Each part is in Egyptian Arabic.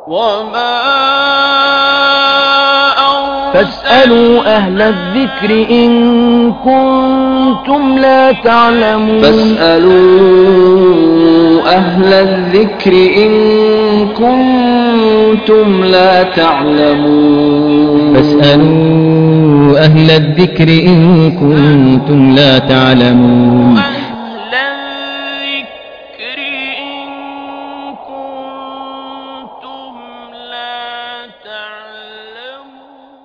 وما فاسألوا أهل الذكر إن كنتم لا تعلمون فاسألوا أهل الذكر إن كنتم لا تعلمون فاسألوا أهل الذكر إن كنتم لا تعلمون أهل الذكر إن كنتم لا تعلمون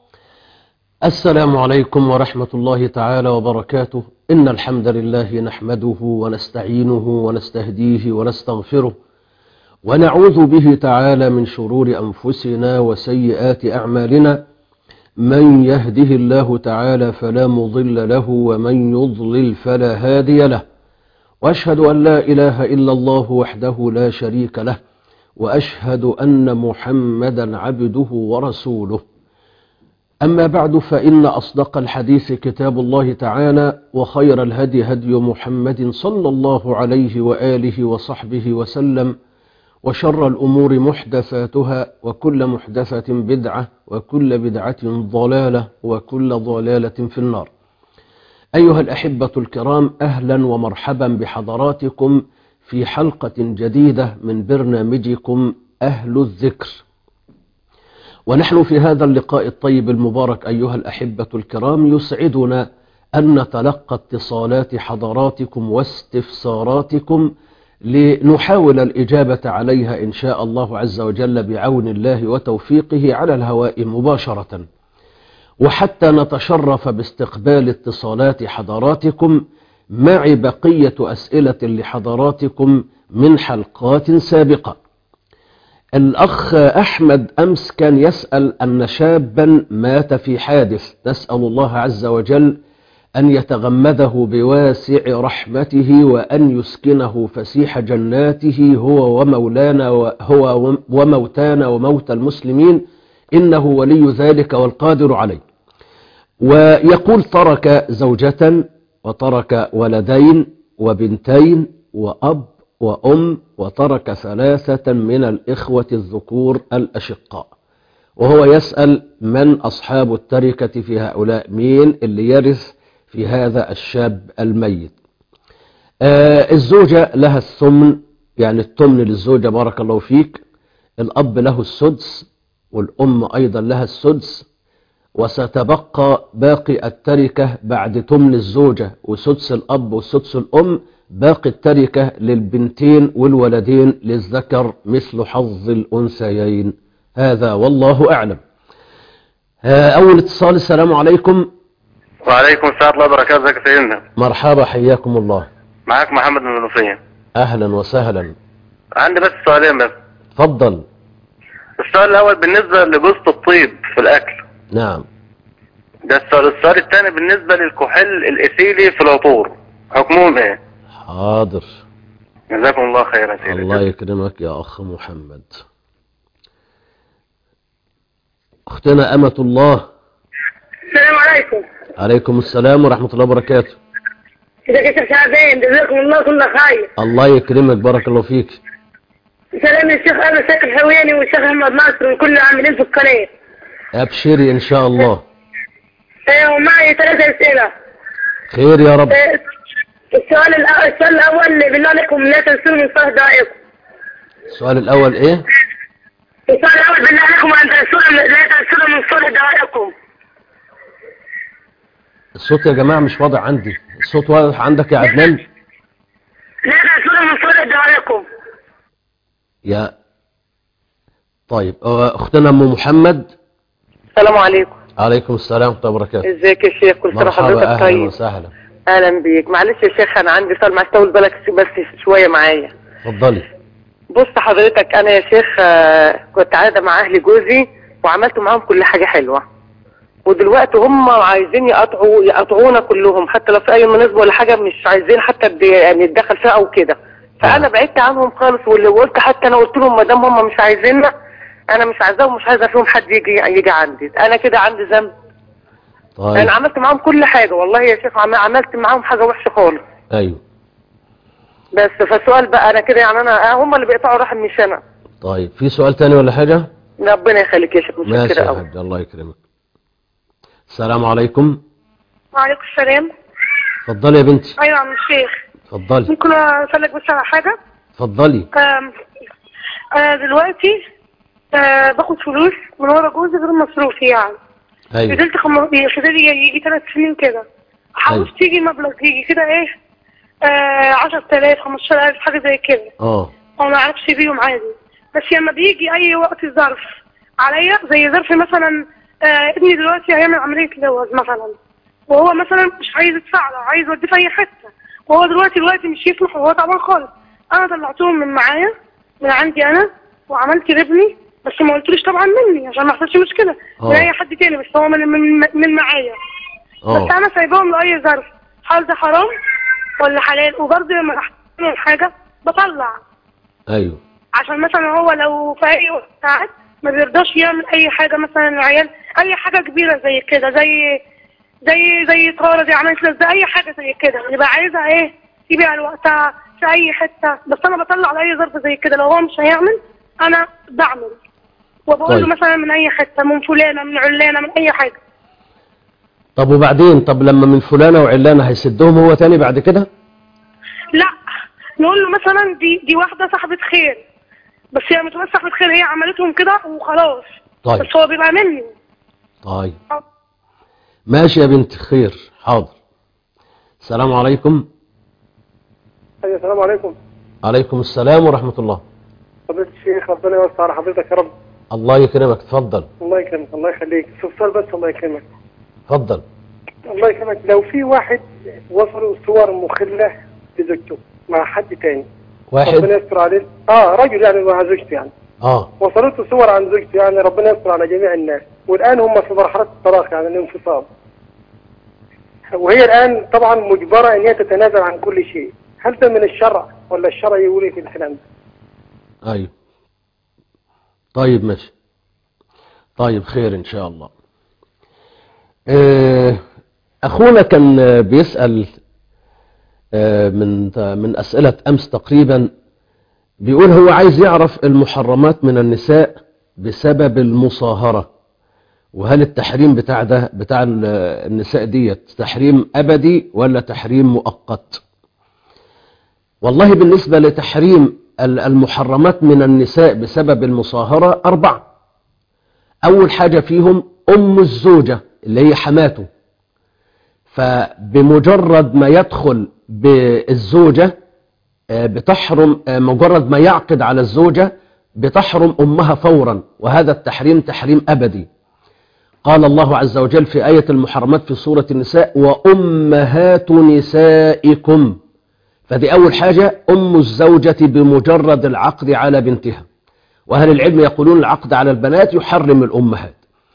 السلام عليكم ورحمة الله تعالى وبركاته إن الحمد لله نحمده ونستعينه ونستهديه ونستغفره ونعوذ به تعالى من شرور أنفسنا وسيئات أعمالنا من يهده الله تعالى فلا مضل له ومن يضلل فلا هادي له وأشهد أن لا إله إلا الله وحده لا شريك له وأشهد أن محمدا عبده ورسوله أما بعد فإن أصدق الحديث كتاب الله تعالى وخير الهدي هدي محمد صلى الله عليه وآله وصحبه وسلم وشر الأمور محدثاتها وكل محدثة بدعة وكل بدعة ضلالة وكل ضلالة في النار أيها الأحبة الكرام أهلا ومرحبا بحضراتكم في حلقة جديدة من برنامجكم أهل الذكر ونحن في هذا اللقاء الطيب المبارك أيها الأحبة الكرام يسعدنا أن نتلقى اتصالات حضراتكم واستفساراتكم لنحاول الإجابة عليها إن شاء الله عز وجل بعون الله وتوفيقه على الهواء مباشرة وحتى نتشرف باستقبال اتصالات حضراتكم مع بقية أسئلة لحضراتكم من حلقات سابقة الأخ أحمد أمس كان يسأل أن شابا مات في حادث نسأل الله عز وجل أن يتغمده بواسع رحمته وأن يسكنه فسيح جناته هو ومولانا هو وموتانا وموت المسلمين إنه ولي ذلك والقادر عليه ويقول ترك زوجة وترك ولدين وبنتين وأب وأم وترك ثلاثة من الإخوة الذكور الأشقاء وهو يسأل من أصحاب التركة في هؤلاء مين اللي يرث في هذا الشاب الميت آه الزوجة لها الثمن يعني الثمن للزوجة بارك الله فيك الأب له السدس والأم أيضا لها السدس وستبقى باقي التركة بعد تمن الزوجة وسدس الأب وسدس الأم باقي التركة للبنتين والولدين للذكر مثل حظ الأنثيين هذا والله أعلم أول اتصال السلام عليكم وعليكم السلام ورحمة الله وبركاته ازيك يا سيدنا مرحبا حياكم الله معاك محمد من المنوفية أهلا وسهلا عندي بس سؤالين بس تفضل السؤال الأول بالنسبة لجوزة الطيب في الأكل نعم ده السؤال السؤال الثاني بالنسبة للكحول الإثيلي في العطور حكمهم إيه؟ حاضر جزاكم الله خيرا يا سيدي الله يكرمك يا أخ محمد أختنا أمة الله السلام عليكم عليكم السلام ورحمة الله وبركاته ازيك يا شيخ شعبان جزاكم الله كل خير الله يكرمك بارك الله فيك سلام الشيخ انا الشيخ الحوياني والشيخ احمد ناصر وكل العاملين في القناه أبشري إن شاء الله ايوه ومعي ثلاث اسئله خير يا رب آه، السؤال الأول السؤال الاول بالله عليكم لا تنسوا من صلاه دعائكم السؤال الأول إيه السؤال الاول بالله عليكم ان تنسوا لا تنسوا من صلاه دعائكم الصوت يا جماعة مش واضح عندي الصوت واضح عندك يا عدنان لا تنسوا من صلاه دعائكم يا طيب آه، أختنا أم محمد السلام عليكم عليكم السلام ورحمة الله وبركاته ازيك يا شيخ كل سنه مرحبا حضرتك أهلا طيب وسهلا اهلا بيك معلش يا شيخ انا عندي سؤال معلش طول بالك بس شويه معايا اتفضلي بص حضرتك انا يا شيخ آه، كنت قاعده مع اهل جوزي وعملت معاهم كل حاجه حلوه ودلوقتي هم عايزين يقطعوا يقطعونا كلهم حتى لو في اي مناسبه ولا حاجه مش عايزين حتى ب- يعني نتدخل فيها او كده فانا بعدت عنهم خالص واللي قلت حتى انا قلت لهم ما دام هم مش عايزيننا انا مش عايزاهم مش عايزه فيهم حد يجي يجي عندي انا كده عندي ذنب طيب انا عملت معاهم كل حاجه والله يا شيخ عم- عملت معاهم حاجه وحشه خالص أيوه بس فالسؤال بقى انا كده يعني انا آه، هم اللي بيقطعوا رحم مش انا طيب في سؤال تاني ولا حاجة ربنا يخليك يا شيخ ماشي متشكرة يا قوي حاج الله يكرمك السلام عليكم وعليكم السلام اتفضلي يا بنتي ايوه يا عم الشيخ اتفضلي ممكن اسالك بس على حاجه اتفضلي آم، آه دلوقتي آه باخد فلوس من ورا جوزي غير مصروفي يعني ايوه فضلت خم... فضل يجي ثلاث سنين كده حاولت يجي مبلغ يجي كده ايه آه 10000 15000 حاجه زي كده اه هو ما يعرفش بيهم عادي بس لما بيجي اي وقت ظرف عليا زي ظرف مثلا آه ابني دلوقتي هيعمل عمليه لوز مثلا وهو مثلا مش عايز يدفع له عايز يوديه في اي حته وهو دلوقتي الوقت مش يسمح وهو تعبان خالص انا طلعتهم من معايا من عندي انا وعملت لابني بس ما قلتلوش طبعا مني عشان ما يحصلش مشكله من آه. اي حد تاني بس هو من من, من معايا بس اه انا سايباهم لاي ظرف هل ده حرام ولا حلال وبرضه لما احتاج حاجه بطلع ايوه عشان مثلا هو لو في اي وقت ساعات ما بيرضاش يعمل اي حاجه مثلا العيال اي حاجه كبيره زي كده زي زي زي طاره زي عملت لزق اي حاجه زي كده يبقى عايزها ايه يبيع لوقتها في اي حته بس انا بطلع على اي ظرف زي كده لو هو مش هيعمل انا بعمل وبقول له طيب. مثلا من اي حته من فلانه من علانه من اي حاجه طب وبعدين طب لما من فلانة وعلانة هيسدهم هو تاني بعد كده لا نقول له مثلا دي دي واحده صاحبه خير بس هي مش بس صاحبه خير هي عملتهم كده وخلاص طيب بس هو بيبقى مني طيب ماشي يا بنت خير حاضر السلام عليكم أيوة السلام عليكم عليكم السلام ورحمة الله فضيلة الشيخ ربنا يوسع على حضرتك يا رب الله يكرمك اتفضل الله يكرمك الله يخليك شوف سؤال بس الله يكرمك اتفضل الله يكرمك لو في واحد وصلوا صور مخلة لزوجته مع حد تاني واحد ربنا يستر عليه اه رجل يعني مع زوجته يعني اه وصلته صور عن زوجته يعني ربنا يستر على جميع الناس والآن هم في مرحلة الطلاق يعني الانفصام وهي الآن طبعا مجبرة أن هي تتنازل عن كل شيء هل ده من الشرع ولا الشرع يقول إيه في الكلام ده؟ ايوه طيب ماشي طيب خير ان شاء الله آه، اخونا كان آه، بيسأل آه، من من اسئلة امس تقريبا بيقول هو عايز يعرف المحرمات من النساء بسبب المصاهرة وهل التحريم بتاع ده بتاع ال- النساء ديت تحريم ابدي ولا تحريم مؤقت والله بالنسبة لتحريم ال- المحرمات من النساء بسبب المصاهرة أربعة أول حاجة فيهم أم الزوجة اللي هي حماته فبمجرد ما يدخل بالزوجة آه، بتحرم آه، مجرد ما يعقد على الزوجة بتحرم أمها فورا وهذا التحريم تحريم أبدي قال الله عز وجل في آية المحرمات في سورة النساء وأمهات نسائكم فدي أول حاجة أم الزوجة بمجرد العقد على بنتها وأهل العلم يقولون العقد على البنات يحرم الأمهات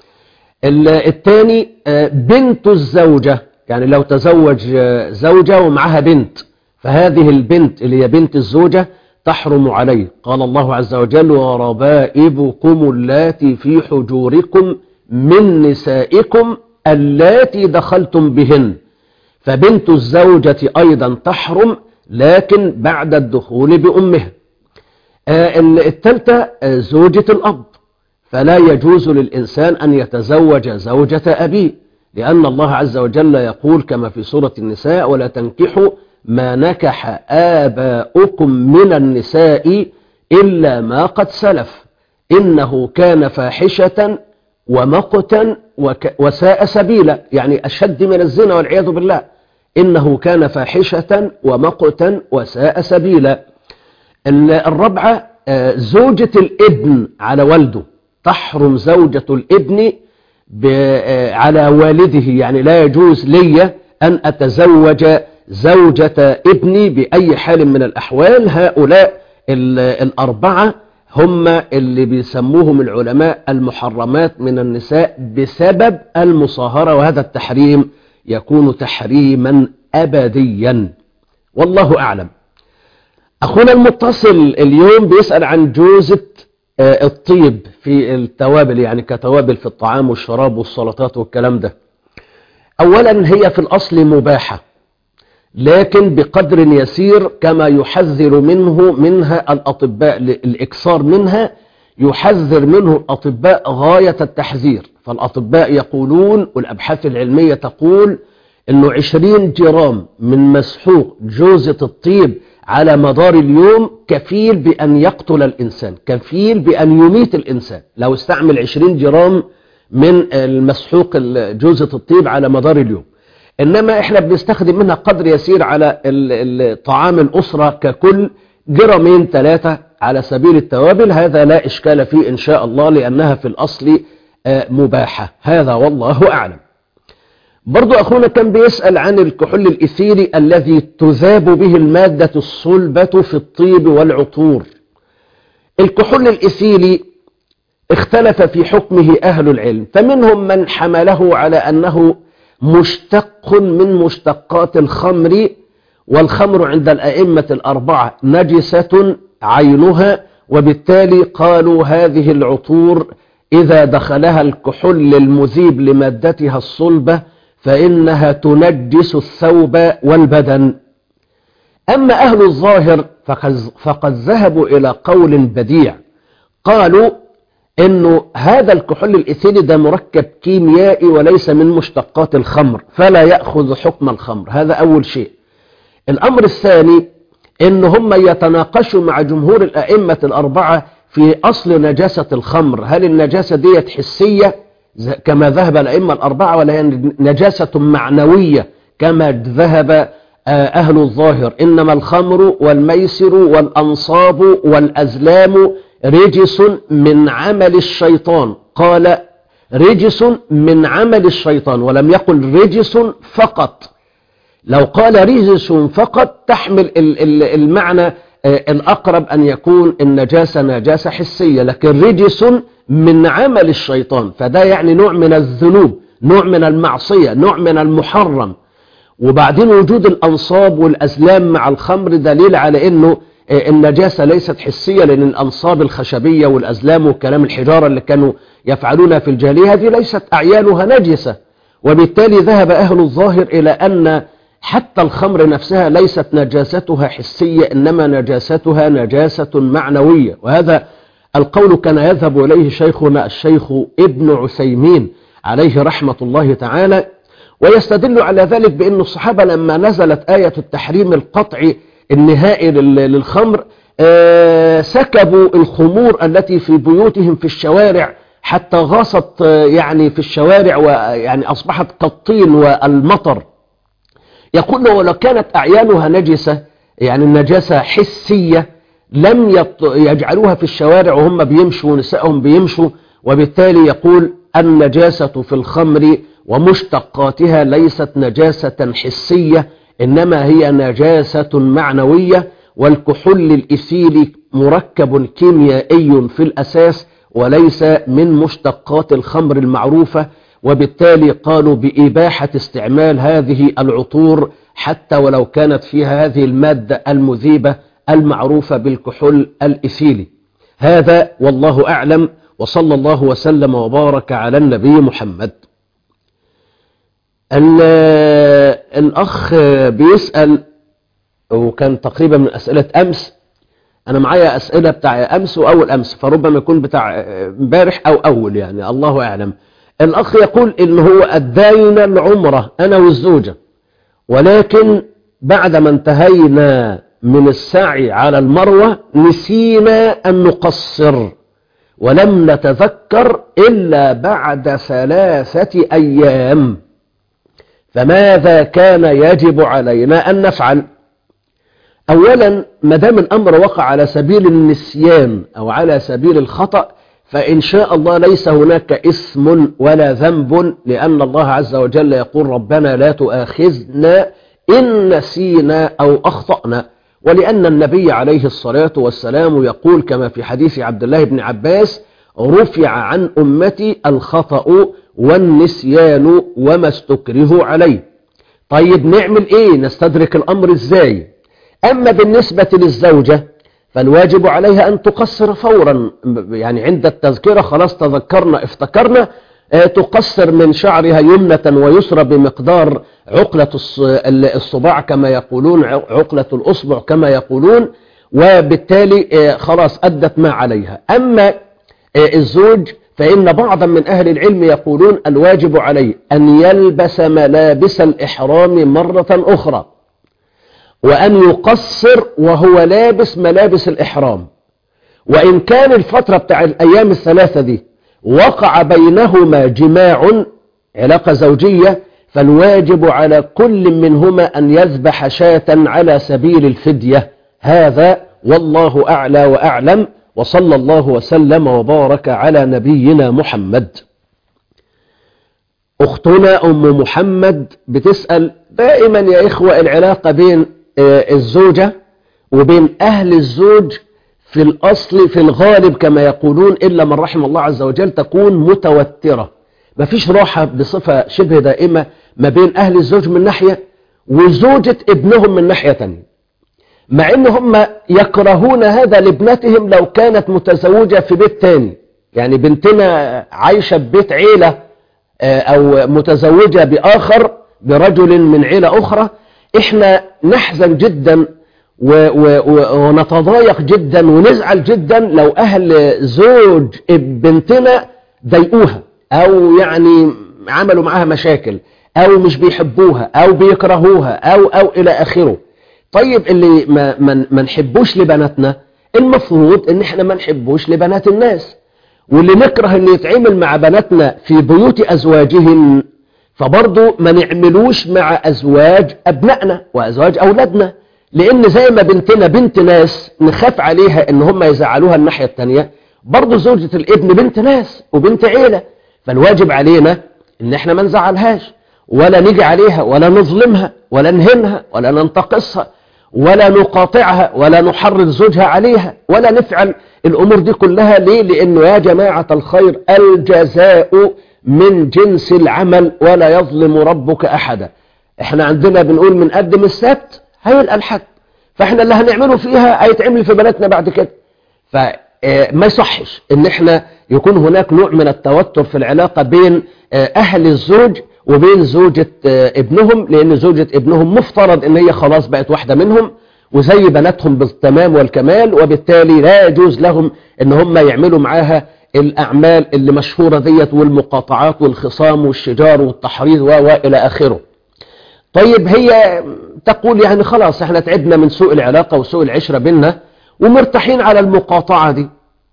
ال- الثاني آه، بنت الزوجة يعني لو تزوج آه، زوجة ومعها بنت فهذه البنت اللي هي بنت الزوجة تحرم عليه قال الله عز وجل وربائبكم اللاتي في حجوركم من نسائكم اللاتي دخلتم بهن فبنت الزوجة أيضا تحرم لكن بعد الدخول بأمها آه، ال- الثالثة آه، زوجة الأب فلا يجوز للإنسان أن يتزوج زوجة أبيه لأن الله عز وجل يقول كما في سورة النساء ولا تنكحوا ما نكح آباؤكم من النساء إلا ما قد سلف إنه كان فاحشة ومقتا وك وساء سبيلا يعني أشد من الزنا والعياذ بالله إنه كان فاحشة ومقتا وساء سبيلا ال- الرابعة آه، زوجة الابن على والده تحرم زوجة الابن ب- آه، على والده يعني لا يجوز لي أن أتزوج زوجة ابني بأي حال من الأحوال هؤلاء ال- الأربعة هم اللي بيسموهم العلماء المحرمات من النساء بسبب المصاهرة وهذا التحريم يكون تحريما أبديا والله أعلم أخونا المتصل اليوم بيسأل عن جوزة آه، الطيب في التوابل يعني كتوابل في الطعام والشراب والسلطات والكلام ده أولا هي في الأصل مباحة لكن بقدر يسير كما يحذر منه منها الأطباء الإكثار منها يحذر منه الأطباء غاية التحذير فالأطباء يقولون والأبحاث العلمية تقول أنه 20 جرام من مسحوق جوزة الطيب على مدار اليوم كفيل بأن يقتل الإنسان كفيل بأن يميت الإنسان لو استعمل 20 جرام من المسحوق جوزة الطيب على مدار اليوم إنما إحنا بنستخدم منها قدر يسير على طعام الأسرة ككل جرامين ثلاثة على سبيل التوابل هذا لا إشكال فيه إن شاء الله لأنها في الأصل مباحة هذا والله أعلم برضو أخونا كان بيسأل عن الكحول الإثيري الذي تذاب به المادة الصلبة في الطيب والعطور الكحول الإثيري اختلف في حكمه أهل العلم فمنهم من حمله على أنه مشتق من مشتقات الخمر والخمر عند الأئمة الأربعة نجسة عينها وبالتالي قالوا هذه العطور إذا دخلها الكحول المذيب لمادتها الصلبة فإنها تنجس الثوب والبدن أما أهل الظاهر فقد ذهبوا إلى قول بديع قالوا انه هذا الكحول الايثيلي ده مركب كيميائي وليس من مشتقات الخمر فلا يأخذ حكم الخمر هذا اول شيء الامر الثاني ان هم يتناقشوا مع جمهور الائمة الاربعة في اصل نجاسة الخمر هل النجاسة ديت حسية كما ذهب الائمة الاربعة ولا هي نجاسة معنوية كما ذهب اهل الظاهر انما الخمر والميسر والانصاب والازلام رجس من عمل الشيطان قال رجس من عمل الشيطان ولم يقل رجس فقط لو قال رجس فقط تحمل المعنى الأقرب أن يكون النجاسة نجاسة حسية لكن رجس من عمل الشيطان فده يعني نوع من الذنوب نوع من المعصية نوع من المحرم وبعدين وجود الأنصاب والأزلام مع الخمر دليل على أنه النجاسة ليست حسية لأن الأنصاب الخشبية والأزلام وكلام الحجارة اللي كانوا يفعلونها في الجاهلية هذه ليست أعيانها نجسة وبالتالي ذهب أهل الظاهر إلى أن حتى الخمر نفسها ليست نجاستها حسية إنما نجاستها نجاسة معنوية وهذا القول كان يذهب إليه شيخنا الشيخ ابن عثيمين عليه رحمة الله تعالى ويستدل على ذلك بأن الصحابة لما نزلت آية التحريم القطعي النهائي للخمر سكبوا الخمور التي في بيوتهم في الشوارع حتى غاصت يعني في الشوارع ويعني أصبحت كالطين والمطر يقول ولو كانت أعيانها نجسة يعني النجاسة حسية لم يجعلوها في الشوارع وهم بيمشوا ونسائهم بيمشوا وبالتالي يقول النجاسة في الخمر ومشتقاتها ليست نجاسة حسية إنما هي نجاسة معنوية والكحول الإثيلي مركب كيميائي في الأساس وليس من مشتقات الخمر المعروفة وبالتالي قالوا بإباحة استعمال هذه العطور حتى ولو كانت فيها هذه المادة المذيبة المعروفة بالكحول الإثيلي هذا والله أعلم وصلى الله وسلم وبارك على النبي محمد الأخ بيسأل وكان تقريبا من أسئلة أمس أنا معايا أسئلة بتاع أمس وأول أمس فربما يكون بتاع امبارح أو أول يعني الله أعلم الأخ يقول إن هو أدينا العمرة أنا والزوجة ولكن بعد ما انتهينا من السعي على المروة نسينا أن نقصر ولم نتذكر إلا بعد ثلاثة أيام فماذا كان يجب علينا أن نفعل أولا ما دام الأمر وقع على سبيل النسيان أو على سبيل الخطأ فإن شاء الله ليس هناك اسم ولا ذنب لأن الله عز وجل يقول ربنا لا تؤاخذنا إن نسينا أو أخطأنا ولأن النبي عليه الصلاة والسلام يقول كما في حديث عبد الله بن عباس رفع عن أمتي الخطأ والنسيان وما استكره عليه طيب نعمل ايه نستدرك الامر ازاي اما بالنسبة للزوجة فالواجب عليها ان تقصر فورا يعني عند التذكرة خلاص تذكرنا افتكرنا آه، تقصر من شعرها يمنة ويسرى بمقدار عقلة الص- ال- الصباع كما يقولون ع- عقلة الأصبع كما يقولون وبالتالي آه، خلاص أدت ما عليها أما آه، الزوج فإن بعضا من أهل العلم يقولون الواجب عليه أن يلبس ملابس الإحرام مرة أخرى وأن يقصر وهو لابس ملابس الإحرام وإن كان الفترة بتاع الأيام الثلاثة دي وقع بينهما جماع علاقة زوجية فالواجب على كل منهما أن يذبح شاة على سبيل الفدية هذا والله أعلى وأعلم وصلى الله وسلم وبارك على نبينا محمد أختنا أم محمد بتسأل دائما يا إخوة العلاقة بين آه، الزوجة وبين أهل الزوج في الأصل في الغالب كما يقولون إلا من رحم الله عز وجل تكون متوترة مفيش راحة بصفة شبه دائمة ما بين أهل الزوج من ناحية وزوجة ابنهم من ناحية تانية مع ان هم يكرهون هذا لابنتهم لو كانت متزوجة في بيت تاني يعني بنتنا عايشة ببيت عيلة آه، او متزوجة باخر برجل من عيلة اخرى احنا نحزن جدا و و و ونتضايق جدا ونزعل جدا لو اهل زوج بنتنا ضايقوها او يعني عملوا معاها مشاكل او مش بيحبوها او بيكرهوها او او الى اخره طيب اللي ما, ما, ما نحبوش لبناتنا المفروض ان احنا ما نحبوش لبنات الناس واللي نكره اللي يتعامل مع بناتنا في بيوت ازواجهم فبرضه ما نعملوش مع ازواج ابنائنا وازواج اولادنا لان زي ما بنتنا بنت ناس نخاف عليها ان هم يزعلوها الناحية التانية برضه زوجة الابن بنت ناس وبنت عيلة فالواجب علينا ان احنا ما نزعلهاش ولا نيجي عليها ولا نظلمها ولا نهنها ولا ننتقصها ولا نقاطعها ولا نحرض زوجها عليها ولا نفعل الأمور دي كلها ليه لأنه يا جماعة الخير الجزاء من جنس العمل ولا يظلم ربك أحدا احنا عندنا بنقول من قدم السبت هيلقى الحد فاحنا اللي هنعمله فيها هيتعمل في بناتنا بعد كده فما يصحش ان احنا يكون هناك نوع من التوتر في العلاقة بين آه، اهل الزوج وبين زوجة آه، ابنهم لان زوجة ابنهم مفترض ان هي خلاص بقت واحدة منهم وزي بناتهم بالتمام والكمال وبالتالي لا يجوز لهم ان هم يعملوا معاها الاعمال اللي مشهورة ديت والمقاطعات والخصام والشجار والتحريض و و الى اخره طيب هي تقول يعني خلاص احنا تعبنا من سوء العلاقة وسوء العشرة بيننا ومرتاحين على المقاطعة دي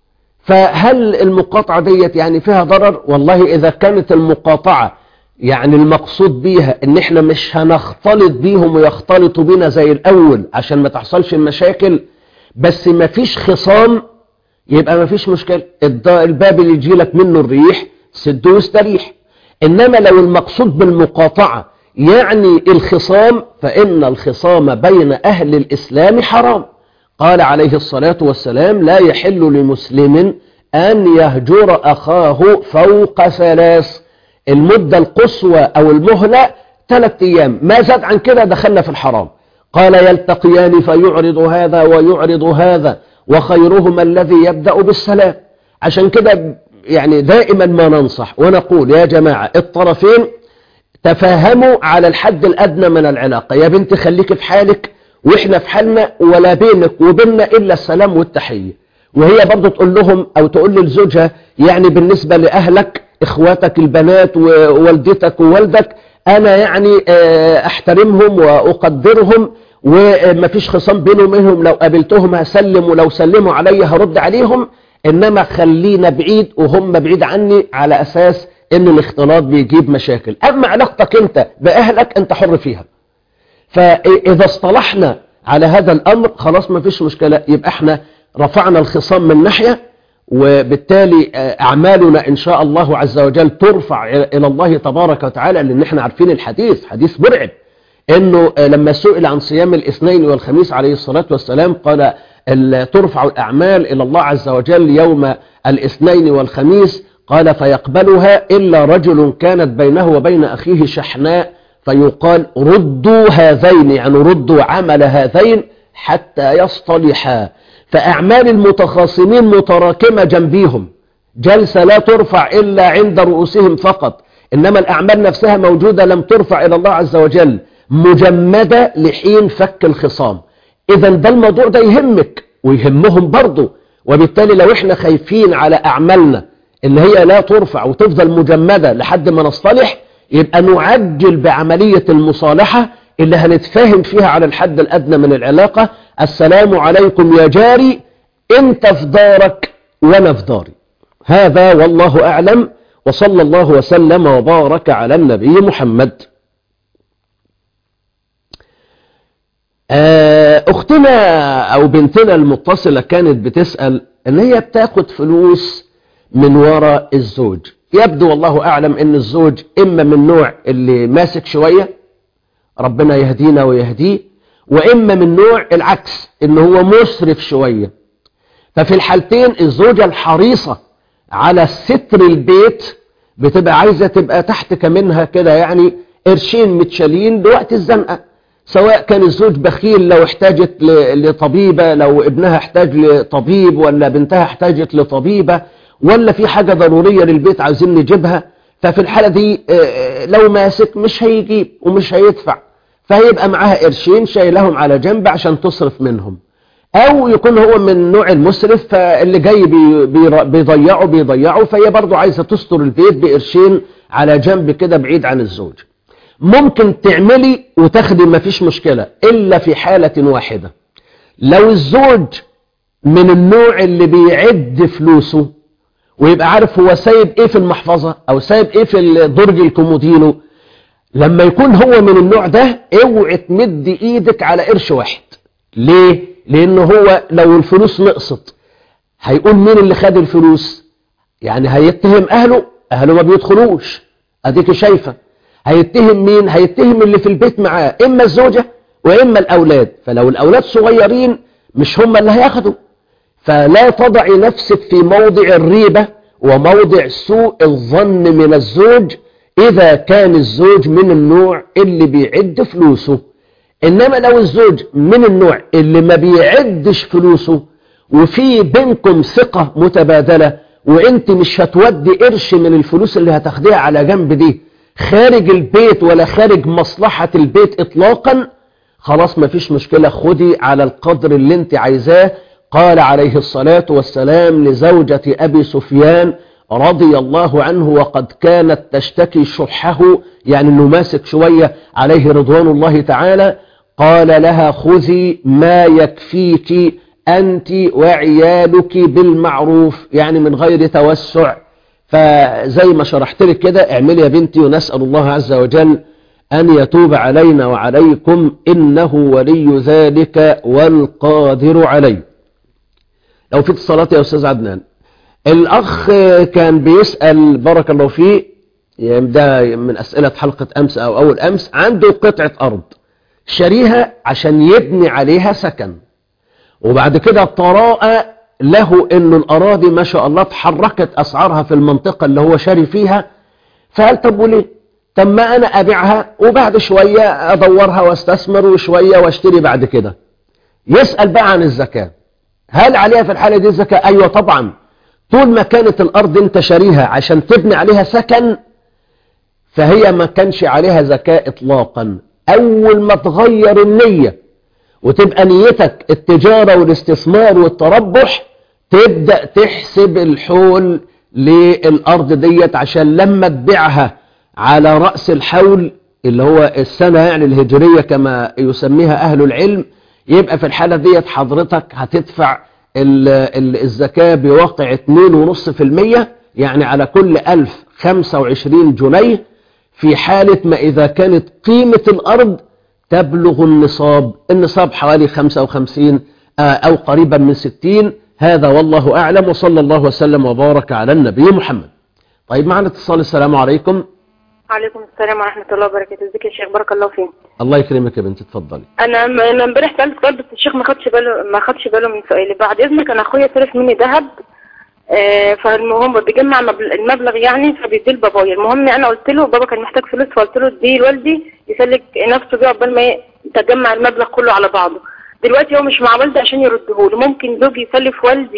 فهل المقاطعة ديت يعني فيها ضرر والله اذا كانت المقاطعة يعني المقصود بيها ان احنا مش هنختلط بيهم ويختلطوا بينا زي الاول عشان ما تحصلش المشاكل بس ما فيش خصام يبقى ما فيش مشكلة الد- الباب اللي يجي لك منه الريح سده واستريح انما لو المقصود بالمقاطعة يعني الخصام فان الخصام بين اهل الاسلام حرام قال عليه الصلاة والسلام لا يحل لمسلم أن يهجر أخاه فوق ثلاث المدة القصوى أو المهلة ثلاث أيام ما زاد عن كده دخلنا في الحرام قال يلتقيان فيعرض هذا ويعرض هذا وخيرهما الذي يبدأ بالسلام عشان كده يعني دائما ما ننصح ونقول يا جماعة الطرفين تفاهموا على الحد الأدنى من العلاقة يا بنت خليك في حالك وإحنا في حالنا ولا بينك وبيننا إلا السلام والتحية وهي برضو تقول لهم أو تقول لزوجها يعني بالنسبة لأهلك إخواتك البنات ووالدتك ووالدك أنا يعني آه، أحترمهم وأقدرهم ومفيش خصام بيني وبينهم لو قابلتهم هسلم ولو سلموا علي هرد عليهم إنما خلينا بعيد وهم بعيد عني على أساس إن الاختلاط بيجيب مشاكل أما علاقتك أنت بأهلك أنت حر فيها فإذا اصطلحنا على هذا الأمر خلاص ما فيش مشكلة يبقى احنا رفعنا الخصام من ناحية وبالتالي آه، أعمالنا إن شاء الله عز وجل ترفع إلى الله تبارك وتعالى لأن احنا عارفين الحديث حديث مرعب إنه آه، لما سئل عن صيام الاثنين والخميس عليه الصلاة والسلام قال ال- ترفع الأعمال إلى الله عز وجل يوم الاثنين والخميس قال فيقبلها إلا رجل كانت بينه وبين أخيه شحناء فيقال ردوا هذين يعني ردوا عمل هذين حتى يصطلحا فأعمال المتخاصمين متراكمة جنبيهم جلسة لا ترفع إلا عند رؤوسهم فقط إنما الأعمال نفسها موجودة لم ترفع إلى الله عز وجل مجمدة لحين فك الخصام إذا ده الموضوع ده يهمك ويهمهم برضه وبالتالي لو احنا خايفين على أعمالنا اللي هي لا ترفع وتفضل مجمدة لحد ما نصطلح يبقى نعجل بعملية المصالحة اللي هنتفاهم فيها على الحد الأدنى من العلاقة السلام عليكم يا جاري انت في دارك وانا في داري هذا والله أعلم وصلى الله وسلم وبارك على النبي محمد أختنا أو بنتنا المتصلة كانت بتسأل إن هي بتاخد فلوس من وراء الزوج يبدو والله أعلم إن الزوج إما من نوع اللي ماسك شوية ربنا يهدينا ويهديه وإما من نوع العكس إن هو مسرف شوية ففي الحالتين الزوجة الحريصة على ستر البيت بتبقى عايزة تبقى تحت كمنها كده يعني قرشين متشالين لوقت الزنقة سواء كان الزوج بخيل لو احتاجت لطبيبة لو ابنها احتاج لطبيب ولا بنتها احتاجت لطبيبة ولا في حاجة ضرورية للبيت عايزين نجيبها ففي الحالة دي لو ماسك مش هيجيب ومش هيدفع فهيبقى معاها قرشين شايلهم على جنب عشان تصرف منهم او يكون هو من نوع المسرف فاللي جاي بي بي بيضيعه بيضيعه فهي برضو عايزة تستر البيت بقرشين على جنب كده بعيد عن الزوج ممكن تعملي وتاخدي ما فيش مشكلة إلا في حالة واحدة لو الزوج من النوع اللي بيعد فلوسه ويبقى عارف هو سايب ايه في المحفظة او سايب ايه في درج الكومودينو لما يكون هو من النوع ده اوعي تمد ايدك على قرش واحد ليه لان هو لو الفلوس نقصت هيقول مين اللي خد الفلوس يعني هيتهم اهله اهله ما بيدخلوش اديك شايفه هيتهم مين هيتهم اللي في البيت معاه اما الزوجة واما الاولاد فلو الاولاد صغيرين مش هم اللي هياخدوا فلا تضعي نفسك في موضع الريبة وموضع سوء الظن من الزوج اذا كان الزوج من النوع اللي بيعد فلوسه انما لو الزوج من النوع اللي ما بيعدش فلوسه وفي بينكم ثقة متبادلة وانت مش هتودي قرش من الفلوس اللي هتاخديها على جنب دي خارج البيت ولا خارج مصلحة البيت اطلاقا خلاص ما فيش مشكلة خدي على القدر اللي انت عايزاه قال عليه الصلاة والسلام لزوجة أبي سفيان رضي الله عنه وقد كانت تشتكي شحه يعني انه ماسك شوية عليه رضوان الله تعالى قال لها خذي ما يكفيك أنت وعيالك بالمعروف يعني من غير توسع فزي ما شرحت لك كده اعملي يا بنتي ونسأل الله عز وجل أن يتوب علينا وعليكم إنه ولي ذلك والقادر عليه لو في اتصالات يا أستاذ عدنان الأخ كان بيسأل بارك الله فيه يعني ده من أسئلة حلقة أمس أو أول أمس عنده قطعة أرض شريها عشان يبني عليها سكن وبعد كده طراء له انه الاراضي ما شاء الله تحركت اسعارها في المنطقة اللي هو شاري فيها فقال طب وليه طب ما انا ابيعها وبعد شوية ادورها واستثمر وشوية واشتري بعد كده يسأل بقى عن الزكاة هل عليها في الحالة دي الزكاة ايوه طبعا طول ما كانت الارض انت شاريها عشان تبني عليها سكن فهي ما كانش عليها زكاة اطلاقا اول ما تغير النية وتبقى نيتك التجارة والاستثمار والتربح تبدأ تحسب الحول للأرض ديت عشان لما تبيعها على رأس الحول اللي هو السنة يعني الهجرية كما يسميها أهل العلم يبقى في الحالة ديت حضرتك هتدفع ال ال الزكاة بواقع 2.5% يعني على كل 1000 25 جنيه في حالة ما إذا كانت قيمة الأرض تبلغ النصاب النصاب حوالي 55 أو قريبا من 60 هذا والله أعلم وصلى الله وسلم وبارك على النبي محمد طيب معنا اتصال السلام عليكم عليكم السلام ورحمة الله وبركاته ازيك يا شيخ بارك الله فيك الله يكرمك يا بنتي اتفضلي انا انا امبارح سالت سؤال بس الشيخ ما خدش باله ما خدش باله من سؤالي بعد اذنك انا اخويا صرف مني ذهب آه فالمهم بيجمع المبلغ يعني فبيديه لبابايا المهم انا قلت له بابا كان محتاج فلوس فقلت له اديه لوالدي يسلك نفسه بيه عقبال ما تجمع المبلغ كله على بعضه دلوقتي هو مش مع والدي عشان يرده له ممكن زوجي يسلف والدي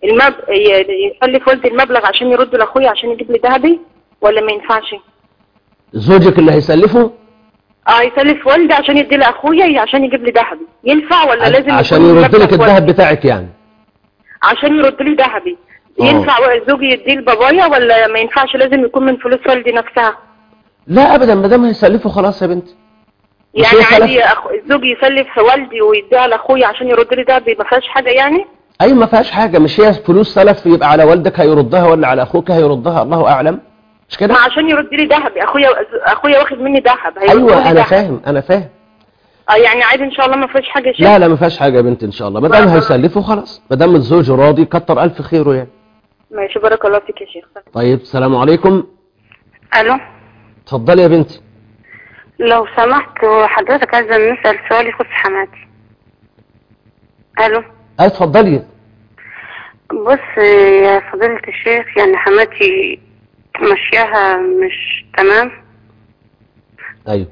المب... ي- يسلف والدي المبلغ عشان يرد لاخويا عشان يجيب لي ذهبي ولا ما ينفعش زوجك اللي هيسلفه اه يسلف والدي عشان يدي لاخويا عشان يجيب لي ذهبي ينفع ولا لازم عشان يكون يرد لك المبلغ الذهب والدي؟ بتاعك يعني عشان يرد لي ذهبي آه. ينفع زوجي يديه لبابايا ولا ما ينفعش لازم يكون من فلوس والدي نفسها لا ابدا ما دام هيسلفه خلاص يا بنتي مش يعني هي سلف؟ عادي أخ... زوجي يسلف والدي ويديها لاخويا عشان يرد لي ذهبي ما فيهاش حاجه يعني اي ما فيهاش حاجه مش هي فلوس سلف يبقى على والدك هيردها ولا على اخوك هيردها الله اعلم مش كده ما عشان يرد لي ذهبي اخويا اخويا واخد مني ذهب هيرد ايوه لي انا ذهب. فاهم انا فاهم اه يعني عادي ان شاء الله ما فيهاش حاجه يا شيخ لا لا ما فيهاش حاجه يا بنتي ان شاء الله ما دام بارك الله. هيسلفه خلاص ما دام الزوج راضي كتر الف خيره يعني ماشي بارك الله فيك يا شيخ طيب السلام عليكم الو اتفضلي يا بنتي لو سمحت حضرتك عايزة نسأل سؤال يخص حماتي الو اه اتفضلي بص يا فضيلة الشيخ يعني حماتي مشيها مش تمام ايوه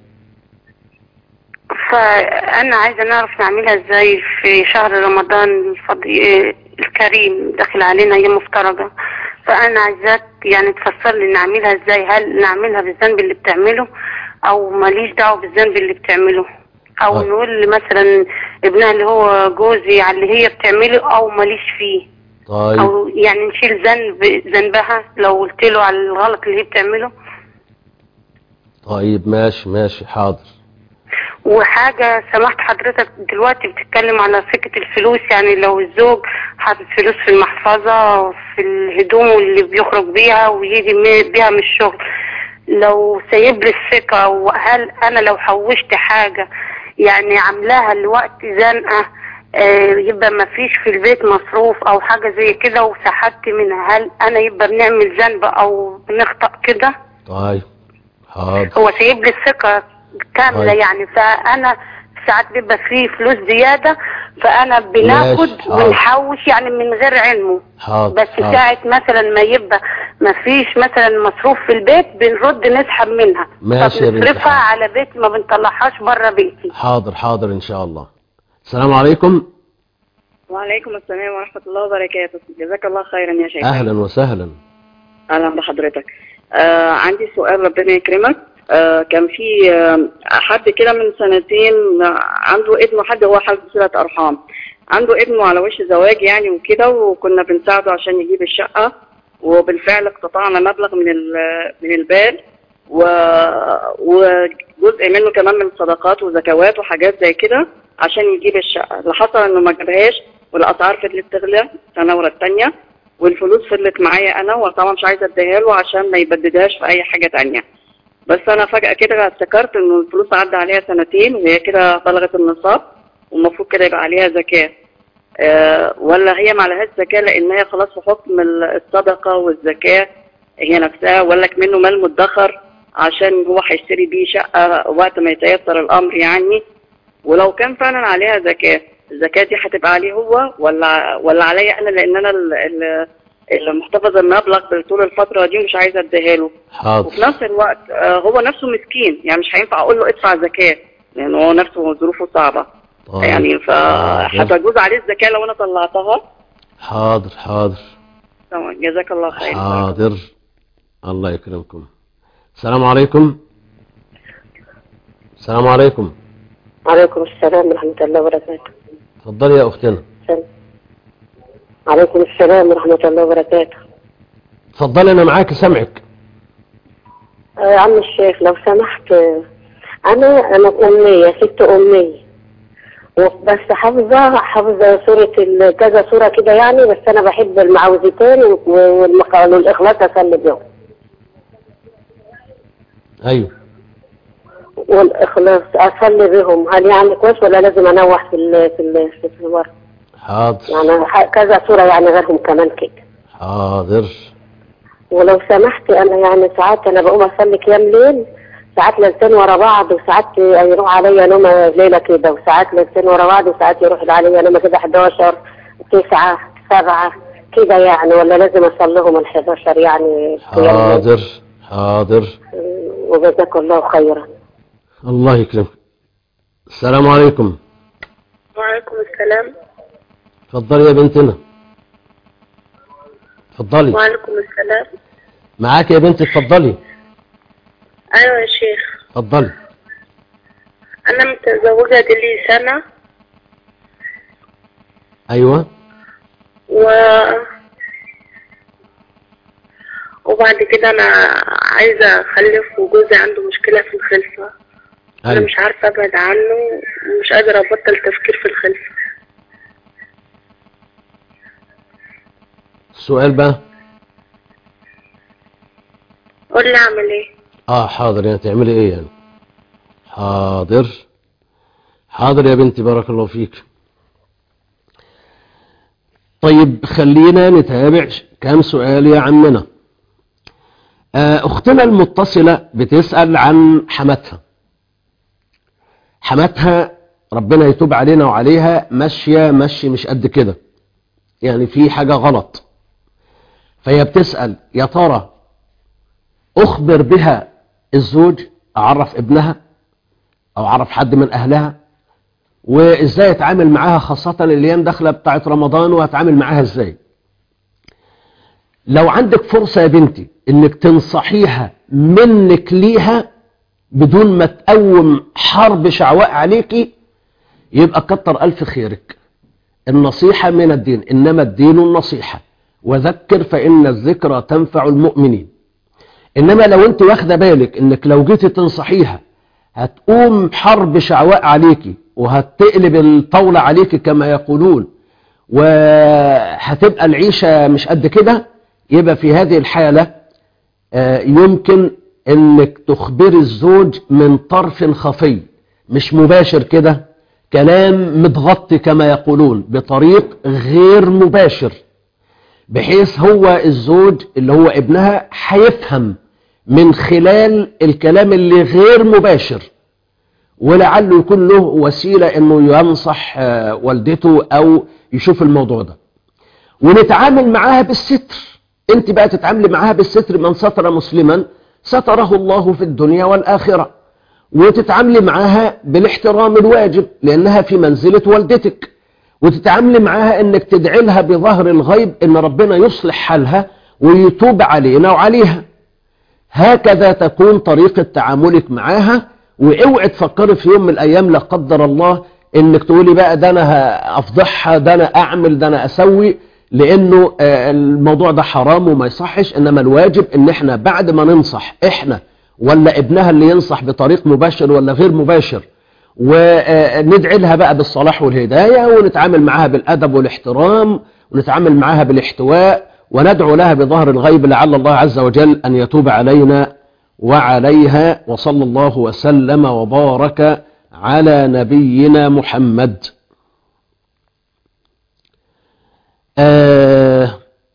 فأنا عايزة نعرف نعملها ازاي في شهر رمضان الفضي... الكريم داخل علينا ايام مفترجة فأنا عايزاك يعني تفسر لي نعملها ازاي هل نعملها بالذنب اللي بتعمله أو ماليش دعوة بالذنب اللي بتعمله أو آه. نقول مثلا ابنها اللي هو جوزي على اللي هي بتعمله أو ماليش فيه طيب أو يعني نشيل ذنب ذنبها لو قلت له على الغلط اللي هي بتعمله طيب ماشي ماشي حاضر وحاجة سمحت حضرتك دلوقتي بتتكلم على سكة الفلوس يعني لو الزوج حاطط فلوس في المحفظة في الهدوم اللي بيخرج بيها ويجي مي- بيها من الشغل لو سايب لي الثقة وهل أنا لو حوشت حاجة يعني عاملاها لوقت زنقة آه، يبقى ما فيش في البيت مصروف أو حاجة زي كده وسحبت منها هل أنا يبقى بنعمل ذنب أو بنخطأ كده طيب حاضر هو سايب لي الثقة كاملة طيب. يعني فأنا ساعات بيبقى فيه فلوس زيادة فأنا بناخد ماشي، حاضر. ونحوش يعني من غير علمه حاضر بس حاضر. ساعة مثلا ما يبقى ما فيش مثلا مصروف في البيت بنرد نسحب منها ماشي يا بنتي، فبنصرفها حاضر. على بيتي ما بنطلعهاش بره بيتي حاضر حاضر ان شاء الله السلام عليكم وعليكم السلام ورحمة الله وبركاته جزاك الله خيرا يا شيخ اهلا وسهلا أهلا بحضرتك آه عندي سؤال ربنا يكرمك آه كان في آه حد كده من سنتين آه، عنده ابنه حد هو حد صلة أرحام عنده ابنه على وش زواج يعني وكده وكنا بنساعده عشان يجيب الشقة وبالفعل اقتطعنا مبلغ من ال- من البال و... وجزء منه كمان من صدقات وزكوات وحاجات زي كده عشان يجيب الشقة اللي حصل انه ما جابهاش والاسعار فضلت تغلى سنة ورا التانية والفلوس فضلت معايا انا وطبعا مش عايزة اديها له عشان ما يبددهاش في اي حاجة تانية بس انا فجأة كده افتكرت انه الفلوس عدى عليها سنتين وهي كده بلغت النصاب والمفروض كده يبقى عليها زكاة آه، ولا هي ما عليهاش زكاة لان هي خلاص في حكم ال- الصدقة والزكاة هي نفسها ولا منه مال مدخر عشان هو هيشتري بيه شقة وقت ما يتيسر الامر يعني ولو كان فعلا عليها زكاة الزكاة دي هتبقى عليه هو ولا ولا عليا انا لان انا ال- ال- اللي محتفظة المبلغ طول الفترة دي مش عايزة اديها له حاضر وفي نفس الوقت آه، هو نفسه مسكين يعني مش هينفع اقول له ادفع زكاة لان هو نفسه ظروفه صعبة طيب. يعني فهتجوز عليه الزكاة لو انا طلعتها حاضر حاضر تمام جزاك الله خير حاضر الله يكرمكم السلام عليكم السلام عليكم عليكم السلام ورحمة الله وبركاته اتفضلي يا اختنا عليكم السلام ورحمة الله وبركاته اتفضلي انا معاك سامعك آه، يا عم الشيخ لو سمحت آه، أنا أنا أمية ست أمية بس حافظة حافظة سورة ال- كذا سورة كده يعني بس أنا بحب المعوذتين و- والمق- والإخلاص أصلي بيهم ايوه والإخلاص أصلي بهم هل يعني كويس ولا لازم أنوح في ال في ال في الورق حاضر يعني ح- كذا سورة يعني غيرهم كمان كده حاضر ولو سمحت انا يعني ساعات انا بقوم اصلي قيام ليل ساعات ليلتين ورا بعض وساعات يروح عليا نومة ليلة كده وساعات ليلتين ورا بعض وساعات يروح عليا نومة كده 11 9 7 كده يعني ولا لازم اصليهم ال 11 يعني قيام ليل حاضر حاضر وجزاك الله خيرا الله يكرمك السلام عليكم وعليكم السلام اتفضلي يا بنتنا اتفضلي وعليكم السلام معاك يا بنتي اتفضلي ايوه يا شيخ اتفضلي انا متزوجة دي سنة ايوه و وبعد كده انا عايزة اخلف وجوزي عنده مشكلة في الخلفة انا ايوه مش عارفة ابعد عنه ومش قادرة ابطل تفكير في الخلفة السؤال بقى قول لي اعمل ايه اه حاضر يعني تعملي ايه يعني حاضر حاضر يا بنتي بارك الله فيك طيب خلينا نتابع كام سؤال يا عمنا آه، اختنا المتصلة بتسأل عن حماتها حماتها ربنا يتوب علينا وعليها ماشية مشي مش قد كده يعني في حاجة غلط فهي بتسأل يا ترى أخبر بها الزوج أعرف ابنها أو أعرف حد من أهلها وإزاي أتعامل معاها خاصة الأيام داخلة بتاعت رمضان وأتعامل معاها إزاي لو عندك فرصة يا بنتي إنك تنصحيها منك ليها بدون ما تقوم حرب شعواء عليكي يبقى كتر ألف خيرك النصيحة من الدين إنما الدين النصيحة وذكر فإن الذكرى تنفع المؤمنين إنما لو أنت واخدة بالك إنك لو جيتي تنصحيها هتقوم حرب شعواء عليكي وهتقلب الطاولة عليكي كما يقولون وهتبقى العيشة مش قد كده يبقى في هذه الحالة آه، يمكن انك تخبري الزوج من طرف خفي مش مباشر كده كلام متغطي كما يقولون بطريق غير مباشر بحيث هو الزوج اللي هو ابنها هيفهم من خلال الكلام اللي غير مباشر ولعله يكون له وسيلة انه ينصح آه، والدته او يشوف الموضوع ده ونتعامل معاها بالستر انت بقى تتعاملي معاها بالستر من ستر مسلما ستره الله في الدنيا والآخرة وتتعاملي معاها بالاحترام الواجب لأنها في منزلة والدتك وتتعاملي معاها انك تدعي لها بظهر الغيب ان ربنا يصلح حالها ويتوب علينا وعليها هكذا تكون طريقة تعاملك معاها واوعي تفكري في يوم من الايام لا قدر الله انك تقولي بقى ده انا افضحها ده انا اعمل ده انا اسوي لانه آه، الموضوع ده حرام وما يصحش انما الواجب ان احنا بعد ما ننصح احنا ولا ابنها اللي ينصح بطريق مباشر ولا غير مباشر وندعي لها بقى بالصلاح والهداية ونتعامل معاها بالأدب والاحترام ونتعامل معاها بالاحتواء وندعو لها بظهر الغيب لعل الله عز وجل أن يتوب علينا وعليها وصلى الله وسلم وبارك على نبينا محمد آه،